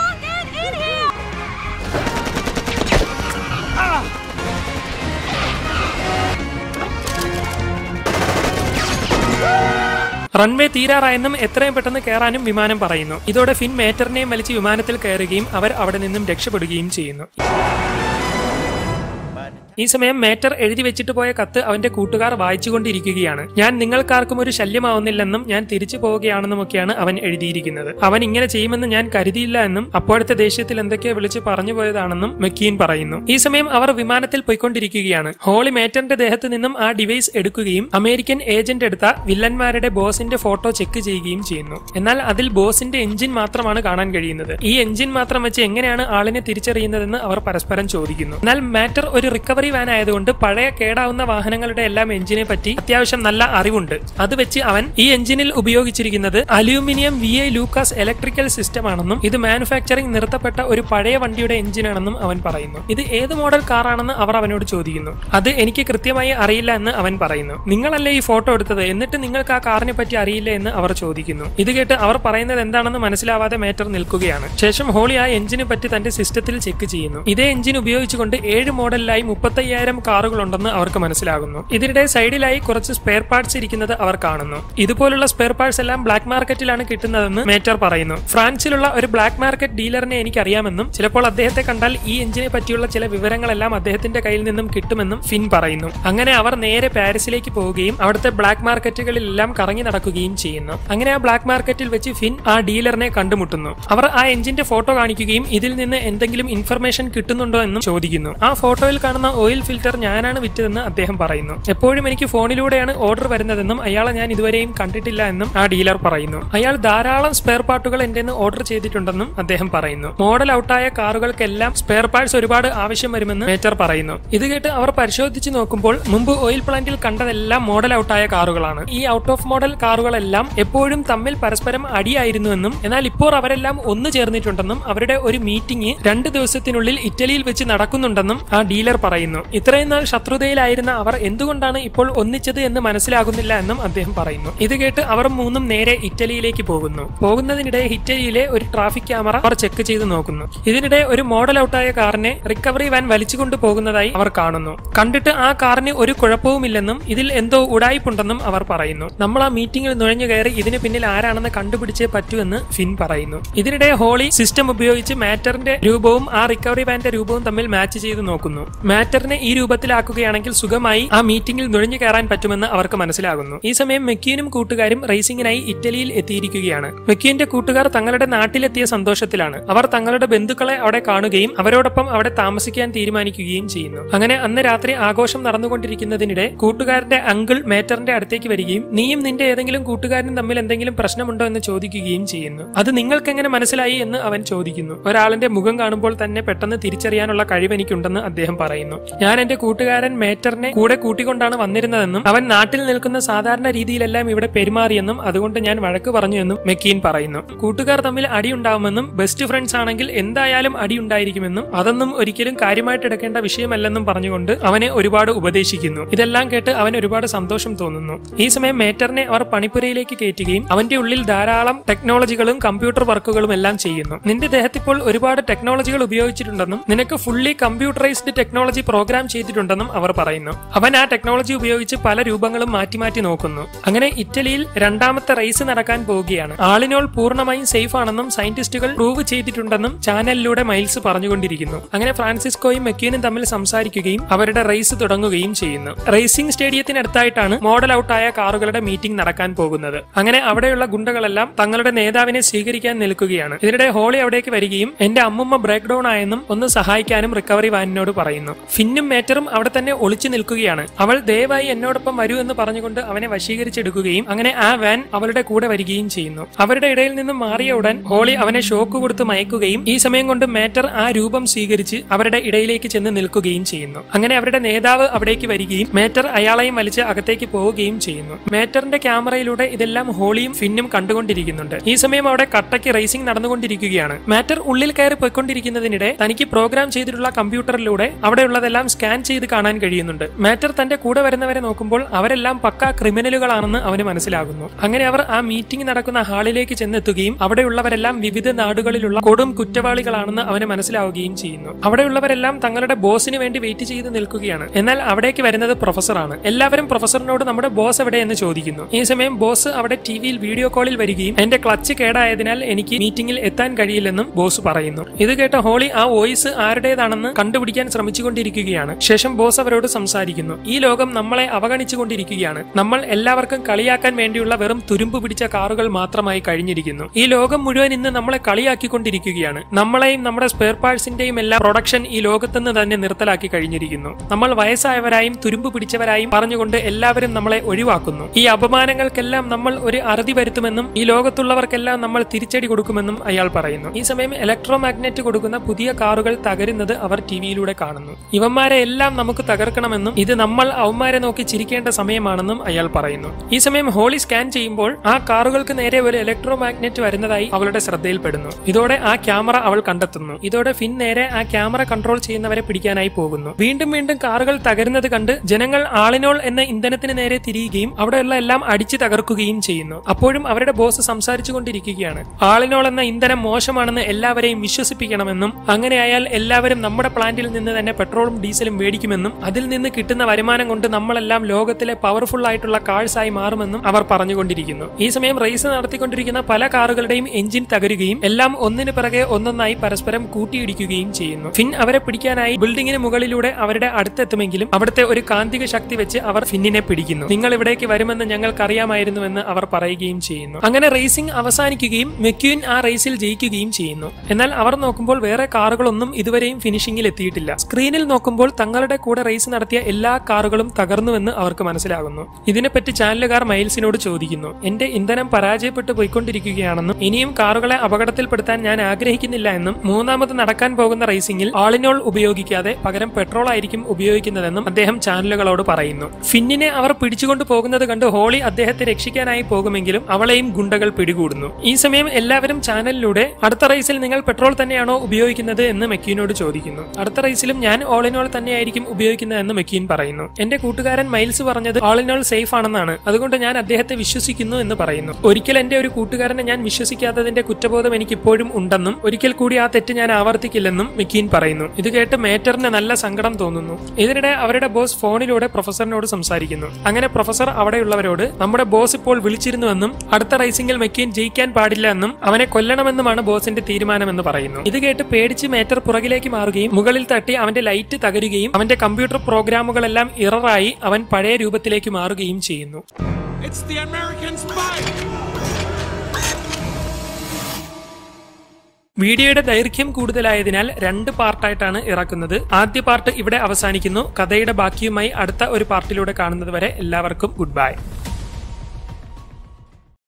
റൺവേ തീരാറായെന്നും എത്രയും പെട്ടെന്ന് കയറാനും വിമാനം പറയുന്നു ഇതോടെ ഫിൻ മേറ്ററിനെയും വലിച്ച് വിമാനത്തിൽ കയറുകയും അവർ അവിടെ നിന്നും രക്ഷപ്പെടുകയും ചെയ്യുന്നു ഈ സമയം മേറ്റർ എഴുതി വെച്ചിട്ട് പോയ കത്ത് അവന്റെ കൂട്ടുകാർ വായിച്ചുകൊണ്ടിരിക്കുകയാണ് ഞാൻ നിങ്ങൾക്കാർക്കും ഒരു ശല്യമാവുന്നില്ലെന്നും ഞാൻ തിരിച്ചു പോവുകയാണെന്നുമൊക്കെയാണ് അവൻ എഴുതിയിരിക്കുന്നത് അവൻ ഇങ്ങനെ ചെയ്യുമെന്ന് ഞാൻ കരുതിയില്ല എന്നും അപ്പോഴത്തെ ദേഷ്യത്തിൽ എന്തൊക്കെയോ വിളിച്ച് പറഞ്ഞു പോയതാണെന്നും മെക്കീൻ പറയുന്നു ഈ സമയം അവർ വിമാനത്തിൽ പോയിക്കൊണ്ടിരിക്കുകയാണ് ഹോളി മേറ്ററിന്റെ ദേഹത്ത് നിന്നും ആ ഡിവൈസ് എടുക്കുകയും അമേരിക്കൻ ഏജന്റ് എടുത്ത വില്ലന്മാരുടെ ബോസിന്റെ ഫോട്ടോ ചെക്ക് ചെയ്യുകയും ചെയ്യുന്നു എന്നാൽ അതിൽ ബോസിന്റെ എഞ്ചിൻ മാത്രമാണ് കാണാൻ കഴിയുന്നത് ഈ എഞ്ചിൻ മാത്രം വെച്ച് എങ്ങനെയാണ് ആളിനെ തിരിച്ചറിയുന്നതെന്ന് അവർ പരസ്പരം ചോദിക്കുന്നു എന്നാൽ മാറ്റർ ഒരു റിക്കവറി റിക്കവറി വാൻ ആയതുകൊണ്ട് പഴയ കേടാവുന്ന വാഹനങ്ങളുടെ എല്ലാം എഞ്ചിനെ പറ്റി അത്യാവശ്യം നല്ല അറിവുണ്ട് അത് വെച്ച് അവൻ ഈ എഞ്ചിനിൽ ഉപയോഗിച്ചിരിക്കുന്നത് aluminium V I Lucas electrical system ആണെന്നും ഇത് മാനുഫാക്ചറിംഗ് നിർത്തപ്പെട്ട ഒരു പഴയ വണ്ടിയുടെ എഞ്ചിനാണെന്നും അവൻ പറയുന്നു ഇത് ഏത് മോഡൽ കാറാണെന്ന് അവർ അവനോട് ചോദിക്കുന്നു അത് എനിക്ക് കൃത്യമായി അറിയില്ല എന്ന് അവൻ പറയുന്നു നിങ്ങളല്ലേ ഈ ഫോട്ടോ എടുത്തത് എന്നിട്ട് നിങ്ങൾക്ക് ആ കാറിനെ പറ്റി അറിയില്ല എന്ന് അവർ ചോദിക്കുന്നു ഇത് കേട്ട് അവർ പറയുന്നത് എന്താണെന്ന് മനസ്സിലാവാതെ മേറ്റർ നിൽക്കുകയാണ് ശേഷം ഹോളി ആ എഞ്ചിനെ പറ്റി തന്റെ സിസ്റ്റത്തിൽ ചെക്ക് ചെയ്യുന്നു ഇതേ എഞ്ചിൻ ഉപയോഗിച്ചുകൊണ്ട് ഏഴ് മോഡലിലായി മുപ്പത്തയ്യായിരം കാറുകളുണ്ടെന്ന് അവർക്ക് മനസ്സിലാകുന്നു ഇതിനിടെ സൈഡിലായി കുറച്ച് സ്പെയർ പാർട്സ് ഇരിക്കുന്നത് അവർ കാണുന്നു ഇതുപോലുള്ള സ്പെയർ പാർട്സ് എല്ലാം ബ്ലാക്ക് മാർക്കറ്റിലാണ് കിട്ടുന്നതെന്ന് മേറ്റർ പറയുന്നു ഫ്രാൻസിലുള്ള ഒരു ബ്ലാക്ക് മാർക്കറ്റ് ഡീലറിനെ എനിക്കറിയാമെന്നും ചിലപ്പോൾ അദ്ദേഹത്തെ കണ്ടാൽ ഈ എഞ്ചിനെ പറ്റിയുള്ള ചില വിവരങ്ങളെല്ലാം അദ്ദേഹത്തിന്റെ കയ്യിൽ നിന്നും കിട്ടുമെന്നും ഫിൻ പറയുന്നു അങ്ങനെ അവർ നേരെ പാരീസിലേക്ക് പോവുകയും അവിടുത്തെ ബ്ലാക്ക് മാർക്കറ്റുകളിലെല്ലാം കറങ്ങി നടക്കുകയും ചെയ്യുന്നു അങ്ങനെ ആ ബ്ലാക്ക് മാർക്കറ്റിൽ വെച്ച് ഫിൻ ആ ഡീലറിനെ കണ്ടുമുട്ടുന്നു അവർ ആ എഞ്ചിന്റെ ഫോട്ടോ കാണിക്കുകയും ഇതിൽ നിന്ന് എന്തെങ്കിലും ഇൻഫർമേഷൻ കിട്ടുന്നുണ്ടോ എന്നും ചോദിക്കുന്നു ആ ഫോട്ടോയിൽ കാണുന്ന ഓയിൽ ഫിൽറ്റർ ഞാനാണ് വിറ്റതെന്ന് അദ്ദേഹം പറയുന്നു എപ്പോഴും എനിക്ക് ഫോണിലൂടെയാണ് ഓർഡർ വരുന്നതെന്നും അയാളെ ഞാൻ ഇതുവരെയും കണ്ടിട്ടില്ല എന്നും ആ ഡീലർ പറയുന്നു അയാൾ ധാരാളം സ്പെയർ പാർട്ടുകൾ എന്റെ ഓർഡർ ചെയ്തിട്ടുണ്ടെന്നും അദ്ദേഹം പറയുന്നു മോഡൽ ഔട്ടായ കാറുകൾക്കെല്ലാം സ്പെയർ പാർട്സ് ഒരുപാട് ആവശ്യം വരുമെന്ന് മേറ്റർ പറയുന്നു ഇത് കേട്ട് അവർ പരിശോധിച്ച് നോക്കുമ്പോൾ മുമ്പ് ഓയിൽ പ്ലാന്റിൽ കണ്ടതെല്ലാം മോഡൽ ഔട്ടായ കാറുകളാണ് ഈ ഔട്ട് ഓഫ് മോഡൽ കാറുകളെല്ലാം എപ്പോഴും തമ്മിൽ പരസ്പരം അടിയായിരുന്നുവെന്നും എന്നാൽ ഇപ്പോൾ അവരെല്ലാം ഒന്നു ചേർന്നിട്ടുണ്ടെന്നും അവരുടെ ഒരു മീറ്റിംഗ് രണ്ട് ദിവസത്തിനുള്ളിൽ ഇറ്റലിയിൽ വെച്ച് നടക്കുന്നുണ്ടെന്നും ആ ഡീലർ പറയുന്നു ഇത്രയും നാൾ ശത്രുതയിലായിരുന്ന അവർ എന്തുകൊണ്ടാണ് ഇപ്പോൾ ഒന്നിച്ചത് എന്ന് മനസ്സിലാകുന്നില്ല എന്നും അദ്ദേഹം പറയുന്നു ഇത് കേട്ട് അവർ മൂന്നും നേരെ ഇറ്റലിയിലേക്ക് പോകുന്നു പോകുന്നതിനിടെ ഇറ്റലിയിലെ ഒരു ട്രാഫിക് ക്യാമറ അവർ ചെക്ക് ചെയ്ത് നോക്കുന്നു ഇതിനിടെ ഒരു മോഡൽ ഔട്ടായ കാറിനെ റിക്കവറി വാൻ വലിച്ചുകൊണ്ട് പോകുന്നതായി അവർ കാണുന്നു കണ്ടിട്ട് ആ കാറിന് ഒരു കുഴപ്പവുമില്ലെന്നും ഇതിൽ എന്തോ ഉടായ്പുണ്ടെന്നും അവർ പറയുന്നു നമ്മൾ ആ മീറ്റിംഗിൽ നുഴഞ്ഞു കയറി ഇതിന് പിന്നിൽ ആരാണെന്ന് കണ്ടുപിടിച്ചേ പറ്റൂ എന്ന് ഫിൻ പറയുന്നു ഇതിനിടെ ഹോളി സിസ്റ്റം ഉപയോഗിച്ച് മാറ്ററിന്റെ രൂപവും ആ റിക്കവറി വാന്റെ രൂപവും തമ്മിൽ മാച്ച് ചെയ്ത് നോക്കുന്നു മാറ്ററിനെ ഈ രൂപത്തിലാക്കുകയാണെങ്കിൽ സുഖമായി ആ മീറ്റിംഗിൽ നുഴഞ്ഞു കയറാൻ പറ്റുമെന്ന് അവർക്ക് മനസ്സിലാകുന്നു ഈ സമയം മെക്യൂനും കൂട്ടുകാരും റേസിംഗിനായി ഇറ്റലിയിൽ എത്തിയിരിക്കുകയാണ് മെക്യൂന്റെ കൂട്ടുകാർ തങ്ങളുടെ നാട്ടിലെത്തിയ സന്തോഷത്തിലാണ് അവർ തങ്ങളുടെ ബന്ധുക്കളെ അവിടെ കാണുകയും അവരോടൊപ്പം അവിടെ താമസിക്കാൻ തീരുമാനിക്കുകയും ചെയ്യുന്നു അങ്ങനെ അന്ന് രാത്രി ആഘോഷം നടന്നുകൊണ്ടിരിക്കുന്നതിനിടെ കൂട്ടുകാരന്റെ അങ്കിൾ മേറ്ററിന്റെ അടുത്തേക്ക് വരികയും നീയും നിന്റെ ഏതെങ്കിലും കൂട്ടുകാരനും തമ്മിൽ എന്തെങ്കിലും പ്രശ്നമുണ്ടോ എന്ന് ചോദിക്കുകയും ചെയ്യുന്നു അത് നിങ്ങൾക്ക് എങ്ങനെ മനസ്സിലായി എന്ന് അവൻ ചോദിക്കുന്നു ഒരാളിന്റെ മുഖം കാണുമ്പോൾ തന്നെ പെട്ടെന്ന് തിരിച്ചറിയാനുള്ള കഴിവ് എനിക്കുണ്ടെന്ന് അദ്ദേഹം പറയുന്നു ഞാൻ എന്റെ കൂട്ടുകാരൻ മേറ്ററിനെ കൂടെ കൂട്ടിക്കൊണ്ടാണ് വന്നിരുന്നതെന്നും അവൻ നാട്ടിൽ നിൽക്കുന്ന സാധാരണ രീതിയിലെല്ലാം ഇവിടെ പെരുമാറിയെന്നും അതുകൊണ്ട് ഞാൻ വഴക്ക് പറഞ്ഞു എന്നും മെക്കീൻ പറയുന്നു കൂട്ടുകാർ തമ്മിൽ അടിയുണ്ടാവുമെന്നും ബെസ്റ്റ് ഫ്രണ്ട്സ് ആണെങ്കിൽ എന്തായാലും അടിയുണ്ടായിരിക്കുമെന്നും അതൊന്നും ഒരിക്കലും കാര്യമായിട്ട് എടുക്കേണ്ട വിഷയമല്ലെന്നും പറഞ്ഞുകൊണ്ട് അവനെ ഒരുപാട് ഉപദേശിക്കുന്നു ഇതെല്ലാം കേട്ട് അവൻ ഒരുപാട് സന്തോഷം തോന്നുന്നു ഈ സമയം മേറ്ററിനെ അവർ പണിപ്പുരയിലേക്ക് കയറ്റുകയും അവന്റെ ഉള്ളിൽ ധാരാളം ടെക്നോളജികളും കമ്പ്യൂട്ടർ വർക്കുകളും എല്ലാം ചെയ്യുന്നു നിന്റെ ദേഹത്തിപ്പോൾ ഒരുപാട് ടെക്നോളജികൾ ഉപയോഗിച്ചിട്ടുണ്ടെന്നും നിനക്ക് ഫുള്ളി കമ്പ്യൂട്ടറൈസ്ഡ് ടെക്നോളജി പ്രോഗ്രാം ചെയ്തിട്ടുണ്ടെന്നും അവർ പറയുന്നു അവൻ ആ ടെക്നോളജി ഉപയോഗിച്ച് പല രൂപങ്ങളും മാറ്റി മാറ്റി നോക്കുന്നു അങ്ങനെ ഇറ്റലിയിൽ രണ്ടാമത്തെ റേസ് നടക്കാൻ പോവുകയാണ് ആളിനോൾ പൂർണ്ണമായും സേഫ് ആണെന്നും സയന്റിസ്റ്റുകൾ പ്രൂവ് ചെയ്തിട്ടുണ്ടെന്നും ചാനലിലൂടെ മൈൽസ് പറഞ്ഞുകൊണ്ടിരിക്കുന്നു അങ്ങനെ ഫ്രാൻസിസ്കോയും മെക്യൂനും തമ്മിൽ സംസാരിക്കുകയും അവരുടെ റേസ് തുടങ്ങുകയും ചെയ്യുന്നു റേസിംഗ് സ്റ്റേഡിയത്തിനടുത്തായിട്ടാണ് മോഡൽ ഔട്ടായ കാറുകളുടെ മീറ്റിംഗ് നടക്കാൻ പോകുന്നത് അങ്ങനെ അവിടെയുള്ള ഗുണ്ടകളെല്ലാം തങ്ങളുടെ നേതാവിനെ സ്വീകരിക്കാൻ നിൽക്കുകയാണ് ഇതിനിടെ ഹോളി അവിടേക്ക് വരികയും എന്റെ അമ്മുമ്മ ബ്രേക്ക് ഡൌൺ ആയെന്നും ഒന്ന് സഹായിക്കാനും റിക്കവറി വാനിനോട് പറയുന്നു ഫിന്നും മേറ്ററും അവിടെ തന്നെ ഒളിച്ചു നിൽക്കുകയാണ് അവൾ ദയവായി എന്നോടൊപ്പം വരൂ എന്ന് പറഞ്ഞുകൊണ്ട് അവനെ വശീകരിച്ചെടുക്കുകയും അങ്ങനെ ആ വാൻ അവളുടെ കൂടെ വരികയും ചെയ്യുന്നു അവരുടെ ഇടയിൽ നിന്നും മാറിയ ഉടൻ ഹോളി അവനെ ഷോക്ക് കൊടുത്ത് മയക്കുകയും ഈ സമയം കൊണ്ട് മാറ്റർ ആ രൂപം സ്വീകരിച്ച് അവരുടെ ഇടയിലേക്ക് ചെന്ന് നിൽക്കുകയും ചെയ്യുന്നു അങ്ങനെ അവരുടെ നേതാവ് അവിടേക്ക് വരികയും മേറ്റർ അയാളെയും വലിച്ച് അകത്തേക്ക് പോവുകയും ചെയ്യുന്നു മേറ്ററിന്റെ ക്യാമറയിലൂടെ ഇതെല്ലാം ഹോളിയും ഫിന്നും കണ്ടുകൊണ്ടിരിക്കുന്നുണ്ട് ഈ സമയം അവിടെ കട്ടയ്ക്ക് റേസിംഗ് നടന്നുകൊണ്ടിരിക്കുകയാണ് മാറ്റർ ഉള്ളിൽ കയറി പോയിക്കൊണ്ടിരിക്കുന്നതിനിടെ തനിക്ക് പ്രോഗ്രാം ചെയ്തിട്ടുള്ള കമ്പ്യൂട്ടറിലൂടെ അവിടെയുള്ളതെല്ലാം സ്കാൻ ചെയ്ത് കാണാൻ കഴിയുന്നുണ്ട് മാറ്റർ തന്റെ കൂടെ വരുന്നവരെ നോക്കുമ്പോൾ അവരെല്ലാം പക്ക ക്രിമിനലുകളാണെന്ന് അവന് മനസ്സിലാകുന്നു അങ്ങനെ അവർ ആ മീറ്റിംഗ് നടക്കുന്ന ഹാളിലേക്ക് ചെന്നെത്തുകയും അവിടെയുള്ളവരെല്ലാം വിവിധ നാടുകളിലുള്ള കൊടും കുറ്റവാളികളാണെന്ന് അവന് മനസ്സിലാവുകയും ചെയ്യുന്നു അവിടെയുള്ളവരെല്ലാം തങ്ങളുടെ ബോസിന് വേണ്ടി വെയിറ്റ് ചെയ്ത് നിൽക്കുകയാണ് എന്നാൽ അവിടേക്ക് വരുന്നത് പ്രൊഫസറാണ് എല്ലാവരും പ്രൊഫസറിനോട് നമ്മുടെ ബോസ് എവിടെ എന്ന് ചോദിക്കുന്നു ഈ സമയം ബോസ് അവിടെ ടി വിയിൽ വീഡിയോ കോളിൽ വരികയും എന്റെ ക്ലച്ച് കേടായതിനാൽ എനിക്ക് മീറ്റിംഗിൽ എത്താൻ കഴിയില്ലെന്നും ബോസ് പറയുന്നു ഇത് കേട്ട ഹോളി ആ വോയിസ് ആരുടേതാണെന്ന് കണ്ടുപിടിക്കാൻ ശ്രമിച്ചുകൊണ്ടിരിക്കുകയാണ് ശേഷം ബോസ് അവരോട് സംസാരിക്കുന്നു ഈ ലോകം നമ്മളെ അവഗണിച്ചുകൊണ്ടിരിക്കുകയാണ് നമ്മൾ എല്ലാവർക്കും കളിയാക്കാൻ വേണ്ടിയുള്ള വെറും തുരുമ്പ് പിടിച്ച കാറുകൾ മാത്രമായി കഴിഞ്ഞിരിക്കുന്നു ഈ ലോകം മുഴുവൻ ഇന്ന് നമ്മളെ കളിയാക്കിക്കൊണ്ടിരിക്കുകയാണ് നമ്മളെയും നമ്മുടെ സ്പെയർ പാർട്സിന്റെയും എല്ലാ പ്രൊഡക്ഷൻ ഈ ലോകത്തുനിന്ന് തന്നെ നിർത്തലാക്കി കഴിഞ്ഞിരിക്കുന്നു നമ്മൾ വയസ്സായവരായും തുരുമ്പ് പിടിച്ചവരായും പറഞ്ഞുകൊണ്ട് എല്ലാവരും നമ്മളെ ഒഴിവാക്കുന്നു ഈ അപമാനങ്ങൾക്കെല്ലാം നമ്മൾ ഒരു അറുതി വരുത്തുമെന്നും ഈ ലോകത്തുള്ളവർക്കെല്ലാം നമ്മൾ തിരിച്ചടി കൊടുക്കുമെന്നും അയാൾ പറയുന്നു ഈ സമയം ഇലക്ട്രോ മാഗ്നറ്റ് കൊടുക്കുന്ന പുതിയ കാറുകൾ തകരുന്നത് അവർ ടിവിയിലൂടെ കാണുന്നു ഇവന്മാർ അവന്മാരെ എല്ലാം നമുക്ക് തകർക്കണമെന്നും ഇത് നമ്മൾ അവന്മാരെ നോക്കി ചിരിക്കേണ്ട സമയമാണെന്നും അയാൾ പറയുന്നു ഈ സമയം ഹോളി സ്കാൻ ചെയ്യുമ്പോൾ ആ കാറുകൾക്ക് നേരെ ഒരു ഇലക്ട്രോ മാഗ്നറ്റ് വരുന്നതായി അവളുടെ ശ്രദ്ധയിൽപ്പെടുന്നു ഇതോടെ ആ ക്യാമറ അവൾ കണ്ടെത്തുന്നു ഇതോടെ ഫിൻ നേരെ ആ ക്യാമറ കൺട്രോൾ ചെയ്യുന്നവരെ പിടിക്കാനായി പോകുന്നു വീണ്ടും വീണ്ടും കാറുകൾ തകരുന്നത് കണ്ട് ജനങ്ങൾ ആളിനോൾ എന്ന ഇന്ധനത്തിന് നേരെ തിരിയുകയും അവിടെയുള്ള എല്ലാം അടിച്ചു തകർക്കുകയും ചെയ്യുന്നു അപ്പോഴും അവരുടെ ബോസ് സംസാരിച്ചു കൊണ്ടിരിക്കുകയാണ് ആളിനോൾ എന്ന ഇന്ധനം മോശമാണെന്ന് എല്ലാവരെയും വിശ്വസിപ്പിക്കണമെന്നും അങ്ങനെയായാൽ എല്ലാവരും നമ്മുടെ പ്ലാന്റിൽ നിന്ന് തന്നെ പെട്രോളും ഡീസലും മേടിക്കുമെന്നും അതിൽ നിന്ന് കിട്ടുന്ന വരുമാനം കൊണ്ട് നമ്മളെല്ലാം ലോകത്തിലെ പവർഫുൾ ആയിട്ടുള്ള കാഴ്സ് ആയി മാറുമെന്നും അവർ പറഞ്ഞുകൊണ്ടിരിക്കുന്നു ഈ സമയം റേസ് നടത്തിക്കൊണ്ടിരിക്കുന്ന പല കാറുകളുടെയും എഞ്ചിൻ തകരുകയും എല്ലാം ഒന്നിനു പിറകെ ഒന്നൊന്നായി പരസ്പരം കൂട്ടിയിടിക്കുകയും ചെയ്യുന്നു ഫിൻ അവരെ പിടിക്കാനായി ബിൽഡിങ്ങിന് മുകളിലൂടെ അവരുടെ അടുത്തെത്തുമെങ്കിലും അവിടുത്തെ ഒരു കാന്തിക ശക്തി വെച്ച് അവർ ഫിന്നിനെ പിടിക്കുന്നു നിങ്ങൾ ഇവിടേക്ക് വരുമെന്ന് ഞങ്ങൾക്കറിയാമായിരുന്നുവെന്ന് അവർ പറയുകയും ചെയ്യുന്നു അങ്ങനെ റേസിംഗ് അവസാനിക്കുകയും മെക്യൂൻ ആ റേസിൽ ജയിക്കുകയും ചെയ്യുന്നു എന്നാൽ അവർ നോക്കുമ്പോൾ വേറെ കാറുകളൊന്നും ഇതുവരെയും ഫിനിഷിംഗിൽ എത്തിയിട്ടില്ല സ്ക്രീനിൽ നോക്കുമ്പോൾ തങ്ങളുടെ കൂടെ റേസ് നടത്തിയ എല്ലാ കാറുകളും തകർന്നുവെന്ന് അവർക്ക് മനസ്സിലാകുന്നു ഇതിനെപ്പറ്റി ചാനലുകാർ മൈൽസിനോട് ചോദിക്കുന്നു എന്റെ ഇന്ധനം പരാജയപ്പെട്ടു പോയിക്കൊണ്ടിരിക്കുകയാണെന്നും ഇനിയും കാറുകളെ അപകടത്തിൽപ്പെടുത്താൻ ഞാൻ ആഗ്രഹിക്കുന്നില്ല എന്നും മൂന്നാമത് നടക്കാൻ പോകുന്ന റേസിംഗിൽ ആളിനോൾ ഉപയോഗിക്കാതെ പകരം പെട്രോൾ ആയിരിക്കും ഉപയോഗിക്കുന്നതെന്നും അദ്ദേഹം ചാനലുകളോട് പറയുന്നു ഫിന്നിനെ അവർ പിടിച്ചുകൊണ്ട് പോകുന്നത് കണ്ട് ഹോളി അദ്ദേഹത്തെ രക്ഷിക്കാനായി പോകുമെങ്കിലും അവളെയും ഗുണ്ടകൾ പിടികൂടുന്നു ഈ സമയം എല്ലാവരും ചാനലിലൂടെ അടുത്ത റേസിൽ നിങ്ങൾ പെട്രോൾ തന്നെയാണോ ഉപയോഗിക്കുന്നത് എന്ന് മെക്കീനോട് ചോദിക്കുന്നു അടുത്ത റേസിലും ഞാൻ ഓളിനോൾ തന്നെയായിരിക്കും ഉപയോഗിക്കുന്നതെന്ന് മെക്കീൻ പറയുന്നു എന്റെ കൂട്ടുകാരൻ മൈൽസ് പറഞ്ഞത് ഓളിനോൾ സേഫ് ആണെന്നാണ് അതുകൊണ്ട് ഞാൻ അദ്ദേഹത്തെ വിശ്വസിക്കുന്നു എന്ന് പറയുന്നു ഒരിക്കൽ എന്റെ ഒരു കൂട്ടുകാരനെ ഞാൻ വിശ്വസിക്കാത്തതിന്റെ കുറ്റബോധം എനിക്ക് ഇപ്പോഴും ഉണ്ടെന്നും ഒരിക്കൽ കൂടി ആ തെറ്റ് ഞാൻ ആവർത്തിക്കില്ലെന്നും മിക്കീൻ പറയുന്നു ഇത് കേട്ട് മേറ്ററിന് നല്ല സങ്കടം തോന്നുന്നു ഇതിനിടെ അവരുടെ ബോസ് ഫോണിലൂടെ പ്രൊഫസറിനോട് സംസാരിക്കുന്നു അങ്ങനെ പ്രൊഫസർ അവിടെയുള്ളവരോട് നമ്മുടെ ബോസ് ഇപ്പോൾ വിളിച്ചിരുന്നുവെന്നും അടുത്ത റേസിംഗിൽ മെക്കീൻ ജയിക്കാൻ പാടില്ല എന്നും അവനെ കൊല്ലണമെന്നുമാണ് ബോസിന്റെ തീരുമാനമെന്ന് പറയുന്നു ഇത് കേട്ട് പേടിച്ച് മേറ്റർ പുറകിലേക്ക് മാറുകയും മുകളിൽ തട്ടി അവന്റെ ലൈറ്റ് തകരുകയും അവന്റെ കമ്പ്യൂട്ടർ പ്രോഗ്രാമുകളെല്ലാം ഇററായി അവൻ പഴയ രൂപത്തിലേക്ക് മാറുകയും ചെയ്യുന്നു It's the American spy! വീഡിയോയുടെ ദൈർഘ്യം കൂടുതലായതിനാൽ രണ്ട് പാർട്ടായിട്ടാണ് ഇറക്കുന്നത് ആദ്യ പാർട്ട് ഇവിടെ അവസാനിക്കുന്നു കഥയുടെ ബാക്കിയുമായി അടുത്ത ഒരു പാർട്ടിലൂടെ കാണുന്നത് വരെ എല്ലാവർക്കും ഗുഡ് ബൈ